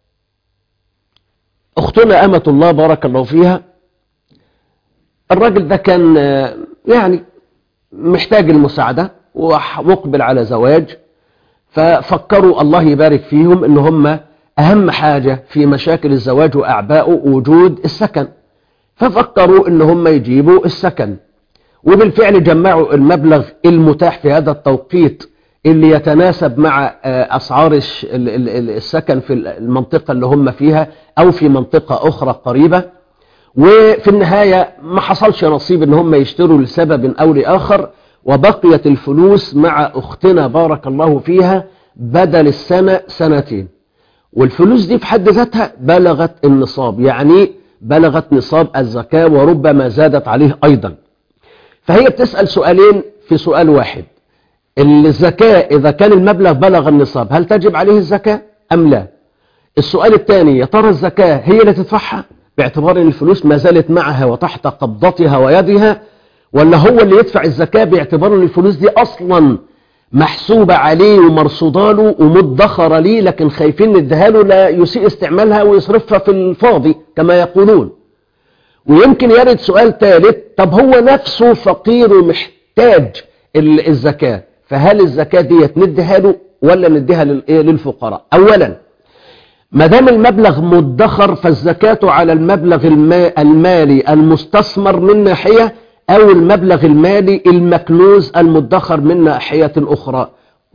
أختنا أمة الله بارك الله فيها الراجل ده كان آه، يعني محتاج المساعدة ومقبل على زواج ففكروا الله يبارك فيهم ان هم اهم حاجة في مشاكل الزواج واعبائه وجود السكن ففكروا ان هم يجيبوا السكن وبالفعل جمعوا المبلغ المتاح في هذا التوقيت اللي يتناسب مع آه، اسعار الش- ال- ال- ال- السكن في المنطقة اللي هم فيها او في منطقة اخرى قريبة وفي النهاية ما حصلش نصيب ان هم يشتروا لسبب او لاخر وبقيت الفلوس مع اختنا بارك الله فيها بدل السنة سنتين والفلوس دي في حد ذاتها بلغت النصاب يعني بلغت نصاب الزكاة وربما زادت عليه ايضا فهي بتسأل سؤالين في سؤال واحد الزكاة اذا كان المبلغ بلغ النصاب هل تجب عليه الزكاة ام لا السؤال الثاني يا ترى الزكاة هي اللي تدفعها باعتبار ان الفلوس ما زالت معها وتحت قبضتها ويدها ولا هو اللي يدفع الزكاة باعتبار ان الفلوس دي اصلا محسوبة عليه ومرصودة له ومدخرة ليه لكن خايفين نديها له لا يسيء استعمالها ويصرفها في الفاضي كما يقولون ويمكن يرد سؤال ثالث طب هو نفسه فقير ومحتاج ال- الزكاة فهل الزكاة دي نديها له ولا نديها لل- إيه للفقراء اولا ما دام المبلغ مدخر فالزكاة على المبلغ الما- المالي المستثمر من ناحية أو المبلغ المالي المكنوز المدخر من ناحية أخرى ق-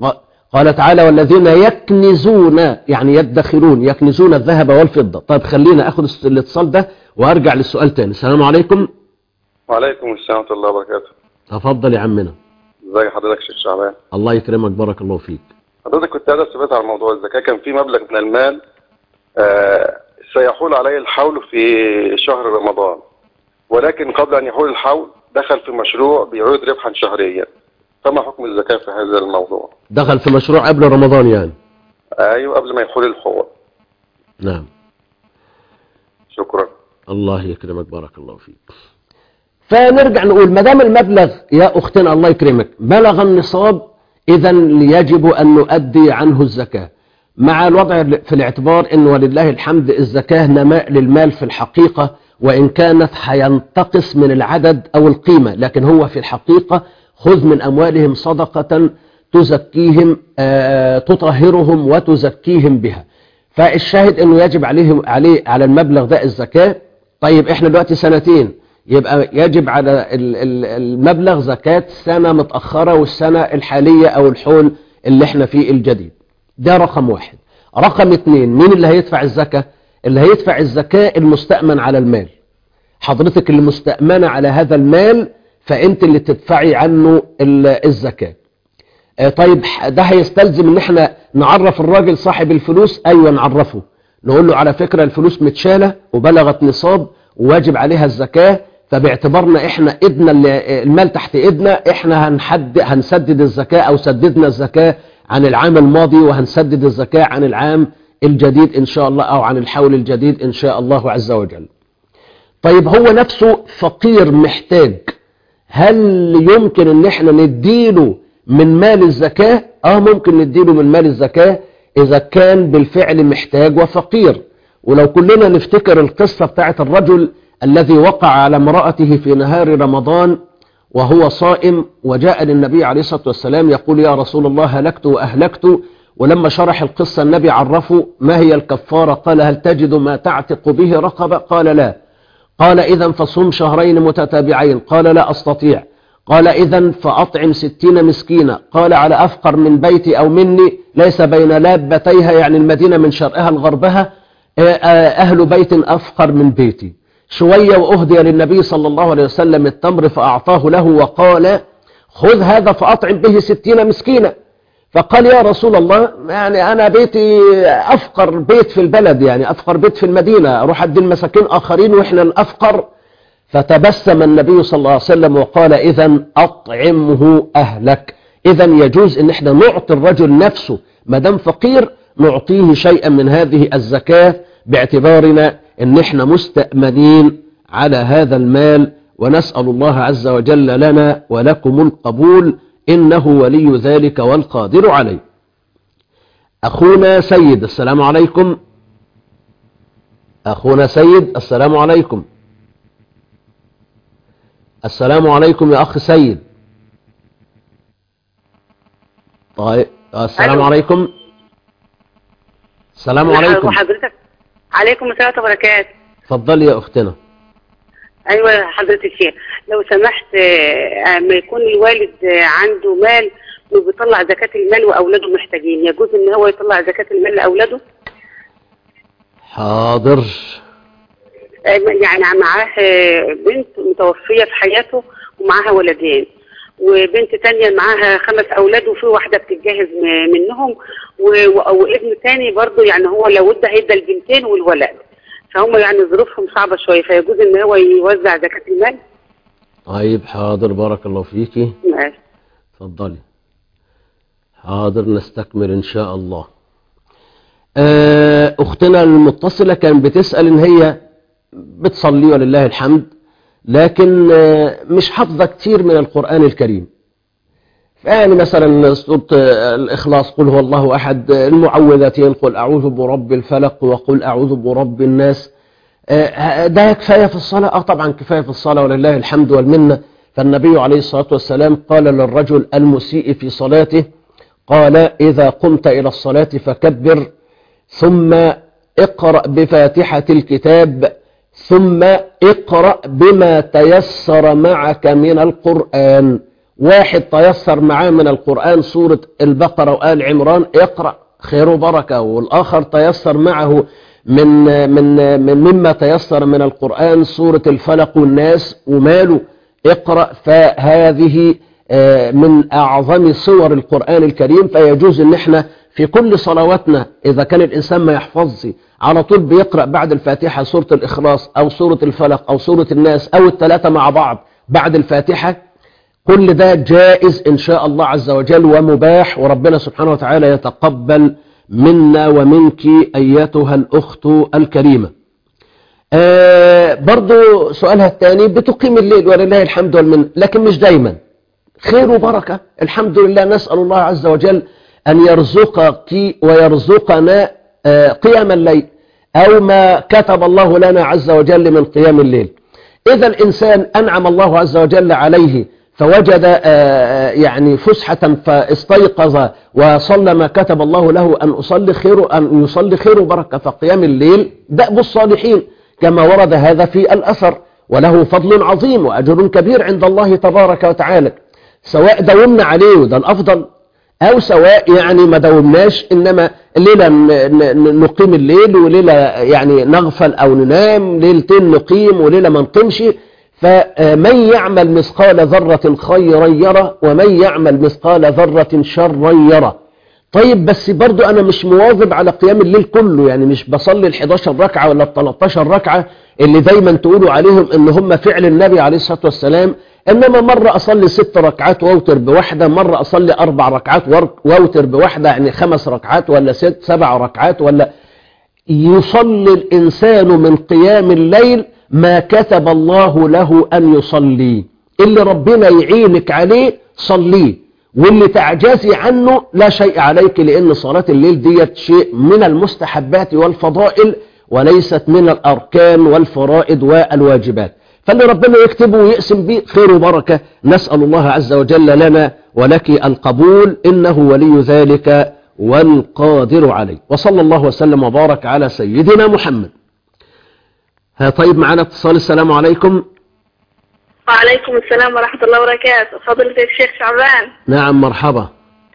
قال تعالى والذين يكنزون يعني يدخرون يكنزون الذهب والفضة طيب خلينا أخذ الاتصال ده وأرجع للسؤال تاني السلام عليكم وعليكم السلام ورحمة الله وبركاته تفضل يا عمنا ازي حضرتك شيخ شعبان الله يكرمك بارك الله فيك حضرتك كنت عايز اسئله على موضوع الزكاه كان في مبلغ من المال آه سيحول عليه الحول في شهر رمضان ولكن قبل ان يحول الحول دخل في مشروع بيعود ربحا شهريا فما حكم الزكاه في هذا الموضوع دخل في مشروع قبل رمضان يعني ايوه قبل ما يحول الحول نعم شكرا الله يكرمك بارك الله فيك فنرجع نقول ما دام المبلغ يا اختنا الله يكرمك بلغ النصاب اذا يجب ان نؤدي عنه الزكاه مع الوضع في الاعتبار ان ولله الحمد الزكاه نماء للمال في الحقيقه وان كانت هينتقص من العدد او القيمه لكن هو في الحقيقه خذ من اموالهم صدقه تزكيهم آه تطهرهم وتزكيهم بها فالشاهد انه يجب عليهم عليه على المبلغ ده الزكاه طيب احنا دلوقتي سنتين يبقى يجب على المبلغ زكاة سنة متأخرة والسنة الحالية أو الحول اللي احنا فيه الجديد ده رقم واحد رقم اتنين مين اللي هيدفع الزكاة اللي هيدفع الزكاة المستأمن على المال حضرتك اللي مستأمنة على هذا المال فانت اللي تدفعي عنه الزكاة طيب ده هيستلزم ان احنا نعرف الراجل صاحب الفلوس ايوه نعرفه نقول له على فكرة الفلوس متشالة وبلغت نصاب وواجب عليها الزكاة فباعتبارنا احنا ايدنا المال تحت ايدنا احنا هنحد هنسدد الزكاة او سددنا الزكاة عن العام الماضي وهنسدد الزكاة عن العام الجديد ان شاء الله او عن الحول الجديد ان شاء الله عز وجل طيب هو نفسه فقير محتاج هل يمكن ان احنا نديله من مال الزكاة اه ممكن نديله من مال الزكاة اذا كان بالفعل محتاج وفقير ولو كلنا نفتكر القصة بتاعت الرجل الذي وقع على امرأته في نهار رمضان وهو صائم وجاء للنبي عليه الصلاة والسلام يقول يا رسول الله هلكت وأهلكت ولما شرح القصة النبي عرفه ما هي الكفارة قال هل تجد ما تعتق به رقبة قال لا قال إذا فصم شهرين متتابعين قال لا أستطيع قال إذا فأطعم ستين مسكينة قال على أفقر من بيتي أو مني ليس بين لابتيها يعني المدينة من شرقها لغربها أهل بيت أفقر من بيتي شوية وأهدي للنبي صلى الله عليه وسلم التمر فأعطاه له وقال خذ هذا فأطعم به ستين مسكينة فقال يا رسول الله يعني أنا بيتي أفقر بيت في البلد يعني أفقر بيت في المدينة أروح أدي المساكين آخرين وإحنا الأفقر فتبسم النبي صلى الله عليه وسلم وقال إذا أطعمه أهلك إذا يجوز إن إحنا نعطي الرجل نفسه مدام فقير نعطيه شيئا من هذه الزكاة باعتبارنا ان احنا مستأمنين على هذا المال ونسأل الله عز وجل لنا ولكم القبول إنه ولي ذلك والقادر عليه أخونا سيد السلام عليكم أخونا سيد السلام عليكم السلام عليكم يا أخ سيد طيب السلام ألو. عليكم السلام عليكم وحضرتك عليكم السلام وبركاته اتفضلي يا أختنا ايوه حضرتك الشيخ لو سمحت آه، اما يكون الوالد آه، عنده مال وبيطلع زكاة المال واولاده محتاجين يجوز ان هو يطلع زكاة المال لاولاده حاضر آه، يعني معاه آه، بنت متوفية في حياته ومعاها ولدين وبنت تانية معاها خمس أولاد وفي واحدة بتتجهز م- منهم و- و- وابن تاني برضه يعني هو لو ادى هيدى البنتين والولد فهم يعني ظروفهم صعبة شوية فيجوز إن هو يوزع زكاة المال طيب حاضر بارك الله فيكي ماشي. اتفضلي حاضر نستكمل ان شاء الله آه، اختنا المتصلة كان بتسأل ان هي بتصلي ولله الحمد لكن آه، مش حافظة كتير من القرآن الكريم يعني مثلا سورة آه، الإخلاص قل هو الله أحد آه، المعوذتين قل أعوذ برب الفلق وقل أعوذ برب الناس آه، ده كفاية في الصلاة اه طبعا كفاية في الصلاة ولله الحمد والمنة فالنبي عليه الصلاة والسلام قال للرجل المسيء في صلاته قال إذا قمت إلى الصلاة فكبر ثم اقرأ بفاتحة الكتاب ثم اقرأ بما تيسر معك من القرآن واحد تيسر معاه من القرآن سورة البقرة وآل عمران اقرأ خير وبركة والآخر تيسر معه من من من مما تيسر من القرآن سورة الفلق والناس وماله اقرأ فهذه آه، من أعظم صور القرآن الكريم فيجوز ان احنا في كل صلواتنا إذا كان الإنسان ما يحفظش على طول بيقرأ بعد الفاتحة سورة الإخلاص أو سورة الفلق أو سورة الناس أو الثلاثة مع بعض بعد الفاتحة كل ده جائز إن شاء الله عز وجل ومباح وربنا سبحانه وتعالى يتقبل منا ومنك أيتها الأخت الكريمة آه برضو سؤالها الثاني بتقيم الليل ولله الحمد والمن لكن مش دايما خير وبركة الحمد لله نسأل الله عز وجل أن يرزقك ويرزقنا آه قيام الليل أو ما كتب الله لنا عز وجل من قيام الليل إذا الإنسان أنعم الله عز وجل عليه فوجد آه يعني فسحة فاستيقظ وصلى ما كتب الله له أن أصلي خير أن يصلي خير وبركة فقيام الليل دأب الصالحين كما ورد هذا في الأثر وله فضل عظيم وأجر كبير عند الله تبارك وتعالى سواء داومنا عليه وده الأفضل أو سواء يعني ما داومناش إنما ليلة نقيم الليل وليلة يعني نغفل أو ننام ليلتين نقيم وليلة ما نقيمش فمن يعمل مثقال ذرة خيرا يرى ومن يعمل مثقال ذرة شرا يرى طيب بس برضو أنا مش مواظب على قيام الليل كله يعني مش بصلي ال 11 ركعة ولا ال 13 ركعة اللي دايما تقولوا عليهم إن هم فعل النبي عليه الصلاة والسلام إنما مرة أصلي ست ركعات وأوتر بواحدة مرة أصلي أربع ركعات وأوتر بواحدة يعني خمس ركعات ولا ست سبع ركعات ولا يصلي الإنسان من قيام الليل ما كتب الله له أن يصلي اللي ربنا يعينك عليه صليه واللي تعجزي عنه لا شيء عليك لأن صلاة الليل ديت شيء من المستحبات والفضائل وليست من الأركان والفرائض والواجبات فاللي ربنا يكتبه ويقسم به خير وبركة نسأل الله عز وجل لنا ولك القبول إنه ولي ذلك والقادر عليه وصلى الله وسلم وبارك على سيدنا محمد ها طيب معنا اتصال السلام عليكم وعليكم السلام ورحمة الله وبركاته فضيلة الشيخ شعبان نعم مرحبا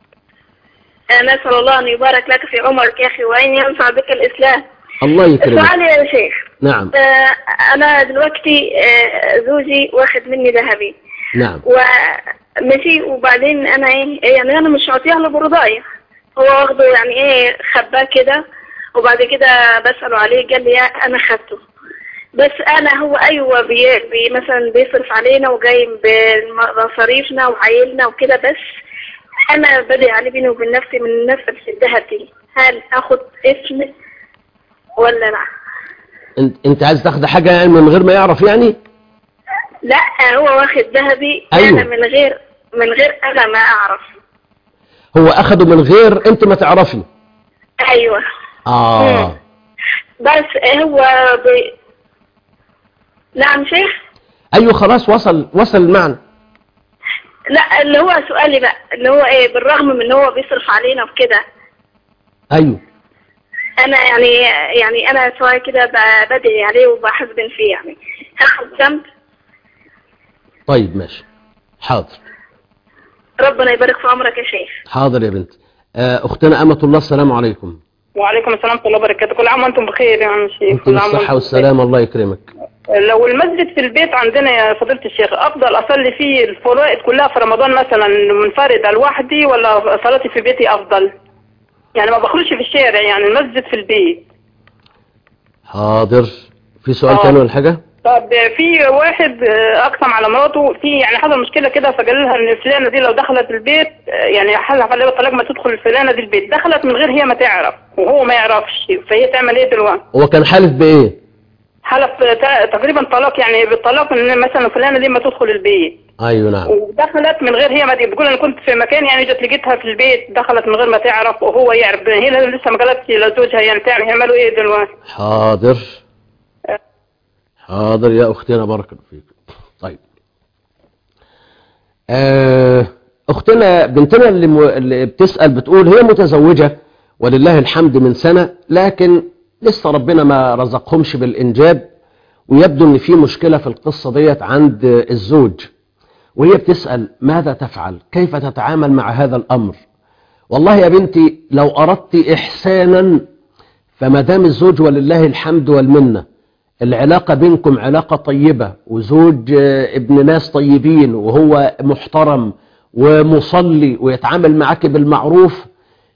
نسأل الله أن يبارك لك في عمرك يا أخي وأن ينفع بك الإسلام الله يكرمك سؤالي يا شيخ نعم آه، أنا دلوقتي آه، زوجي واخد مني ذهبي نعم ومشي وبعدين أنا إيه يعني أنا مش عاطيها له برضاية هو واخده يعني إيه خباه كده وبعد كده بسأله عليه قال لي يا أنا خدته بس انا هو ايوه بي بي مثلا بيصرف علينا وجاي بمصاريفنا وعيلنا وكده بس انا بدي عليه بيني وبين نفسي من نفس الذهب دي هل اخد اسم ولا لا انت, انت عايز تاخد حاجة يعني من غير ما يعرف يعني لا هو واخد ذهبي أيوة. انا من غير من غير انا ما اعرف هو اخده من غير انت ما تعرفي ايوه اه بس هو بي... نعم شيخ ايوه خلاص وصل وصل المعنى لا اللي هو سؤالي بقى اللي هو ايه بالرغم من ان هو بيصرف علينا وكده ايوه انا يعني يعني انا سواء كده ب- بدعي عليه وبحزبن فيه يعني هاخد ذنب طيب ماشي حاضر ربنا يبارك في عمرك يا شيخ حاضر يا بنت آه، اختنا امة الله السلام عليكم وعليكم السلام ورحمة الله وبركاته كل عام وانتم بخير يا عم شيخ انت كل عام بالصحة وانتم والسلام الله يكرمك بخير. لو المسجد في البيت عندنا يا فضيلة الشيخ افضل اصلي فيه الفرائض كلها في رمضان مثلا منفردة لوحدي ولا صلاتي في بيتي افضل يعني ما بخرجش في الشارع يعني المسجد في البيت حاضر في سؤال آه. تاني ولا حاجة طب في واحد آه، اقسم على مراته في يعني حصل مشكله كده فقال لها ان فلانه دي لو دخلت البيت آه، يعني حلف عليها بالطلاق ما تدخل الفلانه دي البيت دخلت من غير هي ما تعرف وهو ما يعرفش فهي تعمل ايه دلوقتي هو كان حالف بايه حلف تا- تقريبا طلاق يعني بالطلاق ان مثلا فلانه دي ما تدخل البيت ايوه نعم ودخلت من غير هي ما دي بتقول انا كنت في مكان يعني جت لقيتها في البيت دخلت من غير ما تعرف وهو يعرف هي لسه ما قالتش لزوجها يعني تعمل يعملوا ايه دلوقتي حاضر حاضر يا اختنا بارك الله فيك طيب آه، اختنا بنتنا اللي, م... اللي بتسأل بتقول هي متزوجة ولله الحمد من سنة لكن لسه ربنا ما رزقهمش بالإنجاب ويبدو ان في مشكلة في القصة ديت عند الزوج وهي بتسأل ماذا تفعل كيف تتعامل مع هذا الأمر والله يا بنتي لو أردت إحسانا فما دام الزوج ولله الحمد والمنة العلاقة بينكم علاقة طيبة وزوج آه، ابن ناس طيبين وهو محترم ومصلي ويتعامل معك بالمعروف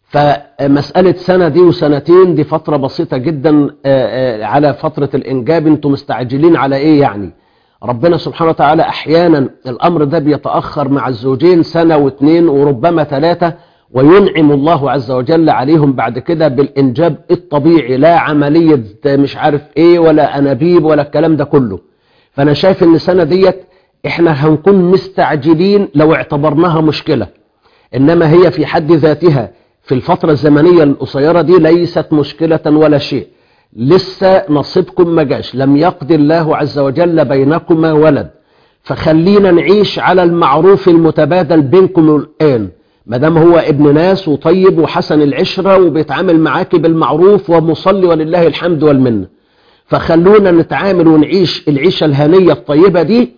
فمسألة سنة دي وسنتين دي فترة بسيطة جدا آه، آه، على فترة الإنجاب انتم مستعجلين على إيه يعني ربنا سبحانه وتعالى أحيانا الأمر ده بيتأخر مع الزوجين سنة واثنين وربما ثلاثة وينعم الله عز وجل عليهم بعد كده بالإنجاب الطبيعي لا عملية مش عارف إيه ولا أنابيب ولا الكلام ده كله فأنا شايف إن السنة ديت إحنا هنكون مستعجلين لو اعتبرناها مشكلة إنما هي في حد ذاتها في الفترة الزمنية القصيرة دي ليست مشكلة ولا شيء لسه نصيبكم ما جاش لم يقضي الله عز وجل بينكما ولد فخلينا نعيش على المعروف المتبادل بينكم الآن ما دام هو ابن ناس وطيب وحسن العشرة وبيتعامل معاك بالمعروف ومصلي ولله الحمد والمنة فخلونا نتعامل ونعيش العيشة الهنية الطيبة دي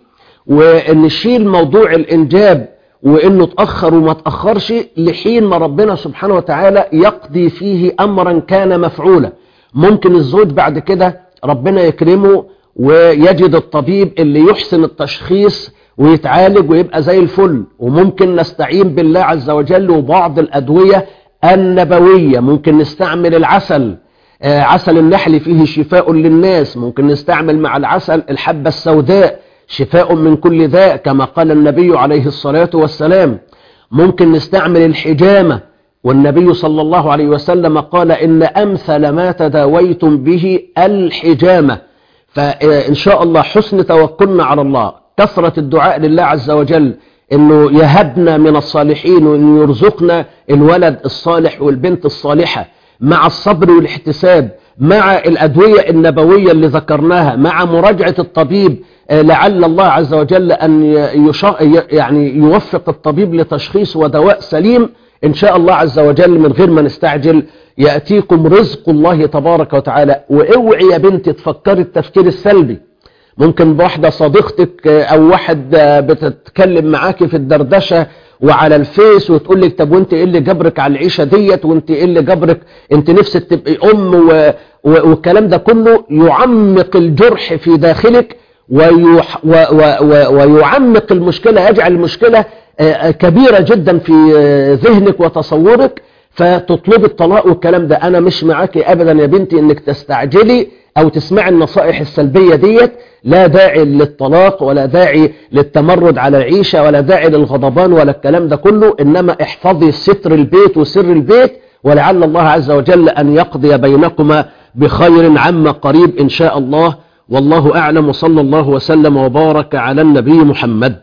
ونشيل موضوع الإنجاب وإنه تأخر وما تأخرش لحين ما ربنا سبحانه وتعالى يقضي فيه أمرا كان مفعولا ممكن الزوج بعد كده ربنا يكرمه ويجد الطبيب اللي يحسن التشخيص ويتعالج ويبقى زي الفل وممكن نستعين بالله عز وجل وبعض الأدوية النبوية ممكن نستعمل العسل آه، عسل النحل فيه شفاء للناس ممكن نستعمل مع العسل الحبة السوداء شفاء من كل داء كما قال النبي عليه الصلاة والسلام ممكن نستعمل الحجامة والنبي صلى الله عليه وسلم قال إن أمثل ما تداويتم به الحجامة فإن شاء الله حسن توكلنا على الله كثرة الدعاء لله عز وجل انه يهبنا من الصالحين وانه يرزقنا الولد الصالح والبنت الصالحة مع الصبر والاحتساب مع الأدوية النبوية اللي ذكرناها مع مراجعة الطبيب آه، لعل الله عز وجل أن يشا يعني يوفق الطبيب لتشخيص ودواء سليم إن شاء الله عز وجل من غير ما نستعجل يأتيكم رزق الله تبارك وتعالى واوعي يا بنتي تفكري التفكير السلبي ممكن بواحدة صديقتك او واحد بتتكلم معاكي في الدردشة وعلى الفيس وتقول لك طب وانت ايه اللي جبرك على العيشة ديت وانت ايه اللي جبرك انت نفسك تبقي ام و... و... والكلام ده كله يعمق الجرح في داخلك ويح... و... و... و... ويعمق المشكلة يجعل المشكلة آه، كبيرة جدا في آه، ذهنك وتصورك فتطلب الطلاق والكلام ده انا مش معاكي ابدا يا بنتي انك تستعجلي او تسمعي النصائح السلبية ديت لا داعي للطلاق ولا داعي للتمرد على العيشة ولا داعي للغضبان ولا الكلام ده كله انما احفظي ستر البيت وسر البيت ولعل الله عز وجل ان يقضي بينكما بخير عما قريب ان شاء الله والله اعلم وصلى الله وسلم وبارك على النبي محمد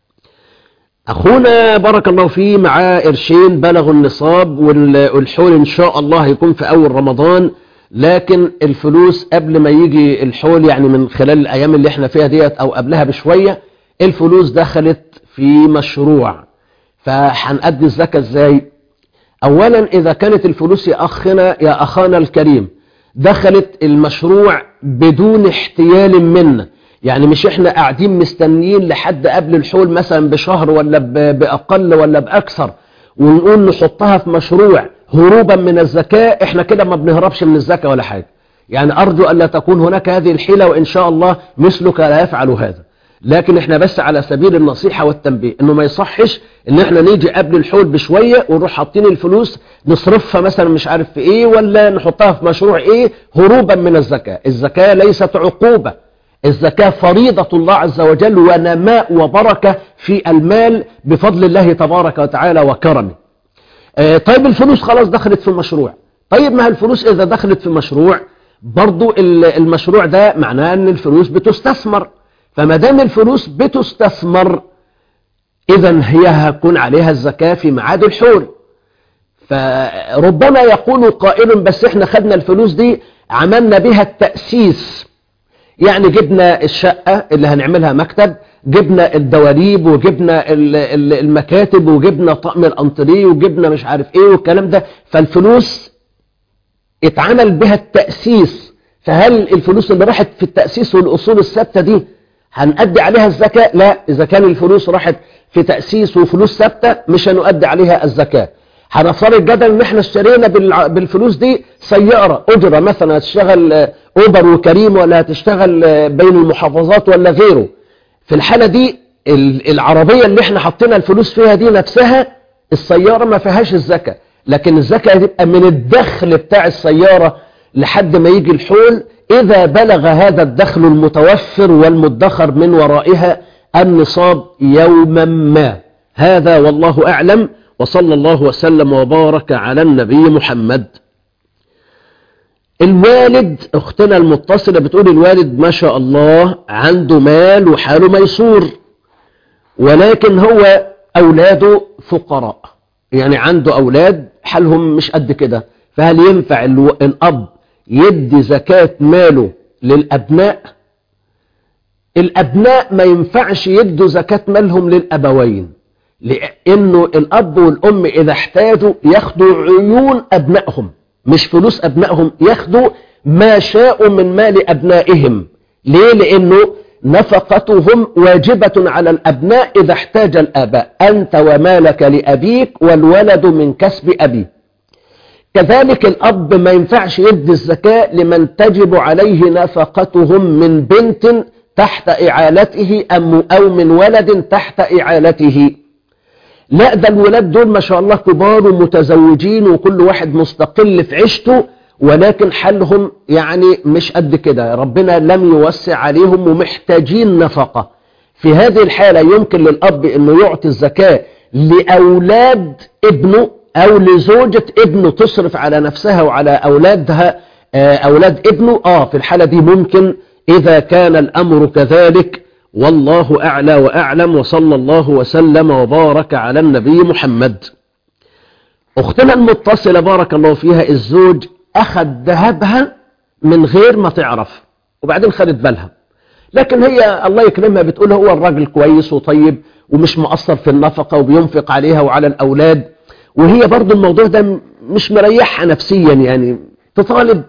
أخونا بارك الله فيه معاه قرشين بلغوا النصاب والحول إن شاء الله هيكون في أول رمضان لكن الفلوس قبل ما يجي الحول يعني من خلال الأيام اللي احنا فيها ديت أو قبلها بشوية الفلوس دخلت في مشروع فهنأدي الزكاة ازاي أولا إذا كانت الفلوس يا أخنا يا أخانا الكريم دخلت المشروع بدون احتيال منا يعني مش احنا قاعدين مستنيين لحد قبل الحول مثلا بشهر ولا بأقل ولا بأكثر ونقول نحطها في مشروع هروبا من الزكاة احنا كده ما بنهربش من الزكاة ولا حاجة يعني أرجو أن لا تكون هناك هذه الحيلة وإن شاء الله مثلك لا يفعل هذا لكن احنا بس على سبيل النصيحة والتنبيه انه ما يصحش ان احنا نيجي قبل الحول بشوية ونروح حاطين الفلوس نصرفها مثلا مش عارف في ايه ولا نحطها في مشروع ايه هروبا من الزكاة الزكاة ليست عقوبة الزكاة فريضة الله عز وجل ونماء وبركة في المال بفضل الله تبارك وتعالى وكرمه آه، طيب الفلوس خلاص دخلت في المشروع طيب ما الفلوس إذا دخلت في مشروع برضو المشروع ده معناه أن الفلوس بتستثمر فما دام الفلوس بتستثمر إذا هي هكون عليها الزكاة في معاد الحول فربما يقول قائل بس احنا خدنا الفلوس دي عملنا بها التأسيس يعني جبنا الشقة اللي هنعملها مكتب جبنا الدواليب وجبنا المكاتب وجبنا طقم الانتريه وجبنا مش عارف ايه والكلام ده فالفلوس اتعمل بها التأسيس فهل الفلوس اللي راحت في التأسيس والأصول الثابتة دي هنأدي عليها الزكاة لا إذا كان الفلوس راحت في تأسيس وفلوس ثابتة مش هنؤدي عليها الزكاة هنفترض جدل ان احنا اشترينا بالع- بالفلوس دي سيارة اجرة مثلا هتشتغل آه، اوبر وكريم ولا هتشتغل آه، بين المحافظات ولا غيره في الحالة دي ال- العربية اللي احنا حطينا الفلوس فيها دي نفسها السيارة ما فيهاش الزكاة لكن الزكاة هتبقى من الدخل بتاع السيارة لحد ما يجي الحول إذا بلغ هذا الدخل المتوفر والمدخر من ورائها النصاب يوما ما هذا والله أعلم وصلى الله وسلم وبارك على النبي محمد الوالد اختنا المتصلة بتقول الوالد ما شاء الله عنده مال وحاله ميسور ولكن هو أولاده فقراء يعني عنده أولاد حالهم مش قد كده فهل ينفع الو- الأب يدي زكاة ماله للأبناء الأبناء ما ينفعش يدوا زكاة مالهم للأبوين لأنه الأب والأم إذا احتاجوا ياخدوا عيون أبنائهم مش فلوس أبنائهم ياخدوا ما شاءوا من مال أبنائهم ليه؟ لأنه نفقتهم واجبة على الأبناء إذا احتاج الآباء أنت ومالك لأبيك والولد من كسب أبيك كذلك الأب ما ينفعش يدي الزكاة لمن تجب عليه نفقتهم من بنت تحت إعالته أم أو من ولد تحت إعالته لا ده الولاد دول ما شاء الله كبار ومتزوجين وكل واحد مستقل في عيشته ولكن حالهم يعني مش قد كده ربنا لم يوسع عليهم ومحتاجين نفقة في هذه الحالة يمكن للأب أنه يعطي الزكاة لأولاد ابنه أو لزوجة ابنه تصرف على نفسها وعلى أولادها آه، أولاد ابنه آه في الحالة دي ممكن إذا كان الأمر كذلك والله أعلى وأعلم وصلى الله وسلم وبارك على النبي محمد أختنا المتصلة بارك الله فيها الزوج أخذ ذهبها من غير ما تعرف وبعدين خدت بالها لكن هي الله يكرمها بتقول هو الراجل كويس وطيب ومش مقصر في النفقة وبينفق عليها وعلى الأولاد وهي برضو الموضوع ده م- مش مريحها نفسيا يعني تطالب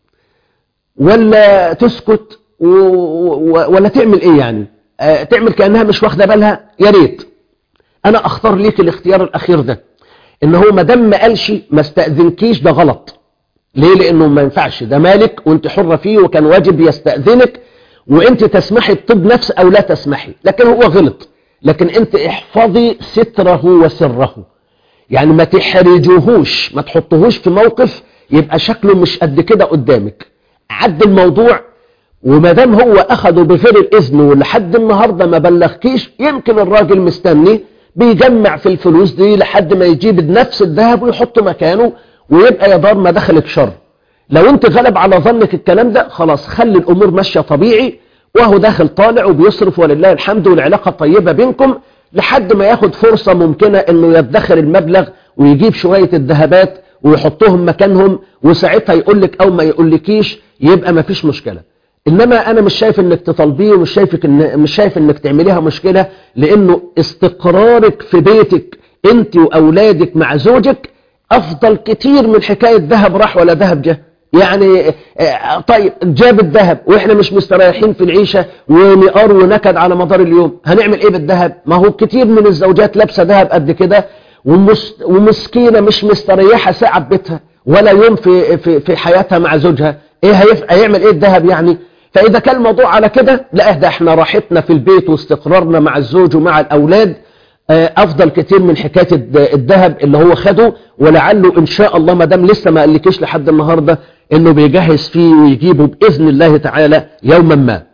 ولا تسكت و... و... ولا تعمل ايه يعني آه تعمل كأنها مش واخدة بالها يا ريت انا اختار ليك الاختيار الاخير ده ان هو ما دام ما قالش ما استأذنكيش ده غلط ليه لانه ما ينفعش ده مالك وانت حرة فيه وكان واجب يستأذنك وانت تسمحي بطب نفس او لا تسمحي لكن هو غلط لكن انت احفظي ستره وسره يعني ما تحرجوهوش ما تحطهوش في موقف يبقى شكله مش قد كده قدامك عد الموضوع وما دام هو اخده بغير الاذن ولحد النهارده ما بلغكيش يمكن الراجل مستني بيجمع في الفلوس دي لحد ما يجيب نفس الذهب ويحطه مكانه ويبقى يا دار ما دخلك شر لو انت غلب على ظنك الكلام ده خلاص خلي الامور ماشيه طبيعي وهو داخل طالع وبيصرف ولله الحمد والعلاقه طيبه بينكم لحد ما ياخد فرصه ممكنه انه يدخر المبلغ ويجيب شويه الذهبات ويحطهم مكانهم وساعتها يقول لك او ما يقولكيش يبقى ما فيش مشكله انما انا مش شايف انك تطالبيه ومش شايفك ان مش شايف انك تعمليها مشكله لانه استقرارك في بيتك انت واولادك مع زوجك افضل كتير من حكايه ذهب راح ولا ذهب جه يعني آه، طيب جاب الذهب واحنا مش مستريحين في العيشه ونقار ونكد على مدار اليوم هنعمل ايه بالذهب ما هو كتير من الزوجات لابسه ذهب قد كده ومس- ومسكينه مش مستريحه ساعه ببيتها ولا يوم في في في حياتها مع زوجها ايه هيف... هيعمل ايه الذهب يعني فاذا كان الموضوع على كده لا ده احنا راحتنا في البيت واستقرارنا مع الزوج ومع الاولاد آه، افضل كتير من حكايه الد- الذهب اللي هو خده ولعله ان شاء الله ما دام لسه ما قالكيش لحد النهارده انه بيجهز فيه ويجيبه باذن الله تعالى يوما ما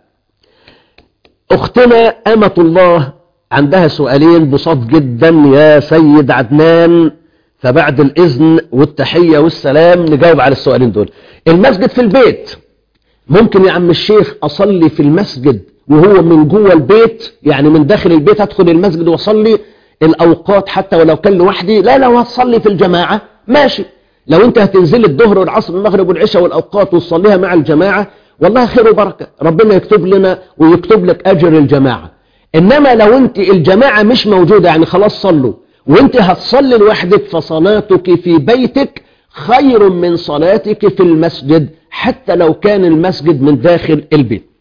اختنا امه الله عندها سؤالين بساط جدا يا سيد عدنان فبعد الاذن والتحيه والسلام نجاوب على السؤالين دول المسجد في البيت ممكن يا عم الشيخ اصلي في المسجد وهو من جوه البيت يعني من داخل البيت ادخل المسجد واصلي الاوقات حتى ولو كان لوحدي لا لو هتصلي في الجماعه ماشي لو انت هتنزل الظهر والعصر والمغرب والعشاء والاوقات وتصليها مع الجماعه والله خير وبركه ربنا يكتب لنا ويكتب لك اجر الجماعه انما لو انت الجماعه مش موجوده يعني خلاص صلوا وانت هتصلي لوحدك فصلاتك في بيتك خير من صلاتك في المسجد حتى لو كان المسجد من داخل البيت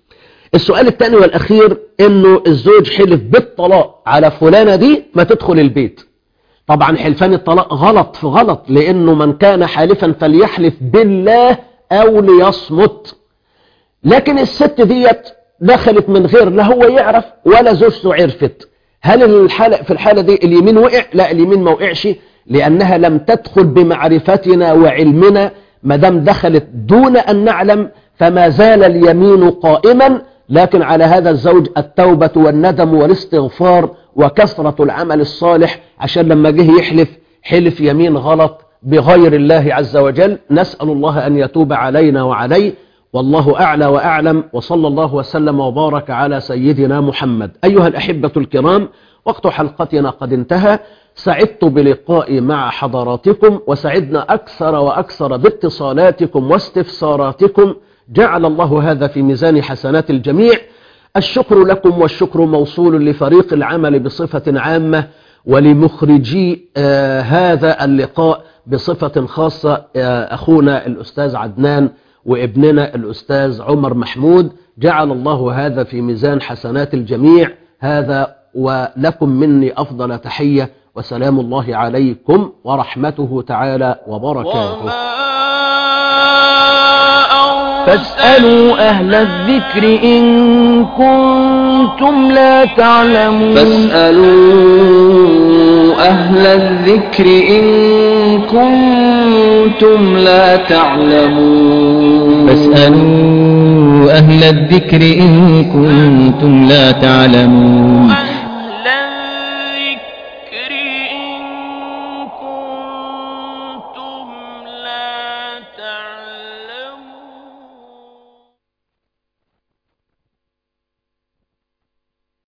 السؤال الثاني والأخير إنه الزوج حلف بالطلاق على فلانة دي ما تدخل البيت طبعا حلفان الطلاق غلط في غلط لأنه من كان حالفا فليحلف بالله أو ليصمت لكن الست ديت دخلت من غير لا هو يعرف ولا زوجته عرفت هل الحالة في الحالة دي اليمين وقع لا اليمين ما وقعش لأنها لم تدخل بمعرفتنا وعلمنا ما دام دخلت دون أن نعلم فما زال اليمين قائما لكن على هذا الزوج التوبة والندم والاستغفار وكثرة العمل الصالح عشان لما جه يحلف حلف يمين غلط بغير الله عز وجل نسأل الله أن يتوب علينا وعليه والله أعلى وأعلم وصلى الله وسلم وبارك على سيدنا محمد أيها الأحبة الكرام وقت حلقتنا قد انتهى سعدت بلقائي مع حضراتكم وسعدنا أكثر وأكثر باتصالاتكم واستفساراتكم جعل الله هذا في ميزان حسنات الجميع الشكر لكم والشكر موصول لفريق العمل بصفة عامة ولمخرجي آه هذا اللقاء بصفة خاصة آه أخونا الأستاذ عدنان وابننا الأستاذ عمر محمود جعل الله هذا في ميزان حسنات الجميع هذا ولكم مني أفضل تحية وسلام الله عليكم ورحمته تعالى وبركاته فاسألوا أهل الذكر إن كنتم لا تعلمون فاسألوا أهل الذكر إن كنتم لا تعلمون فاسألوا أهل الذكر إن كنتم لا تعلمون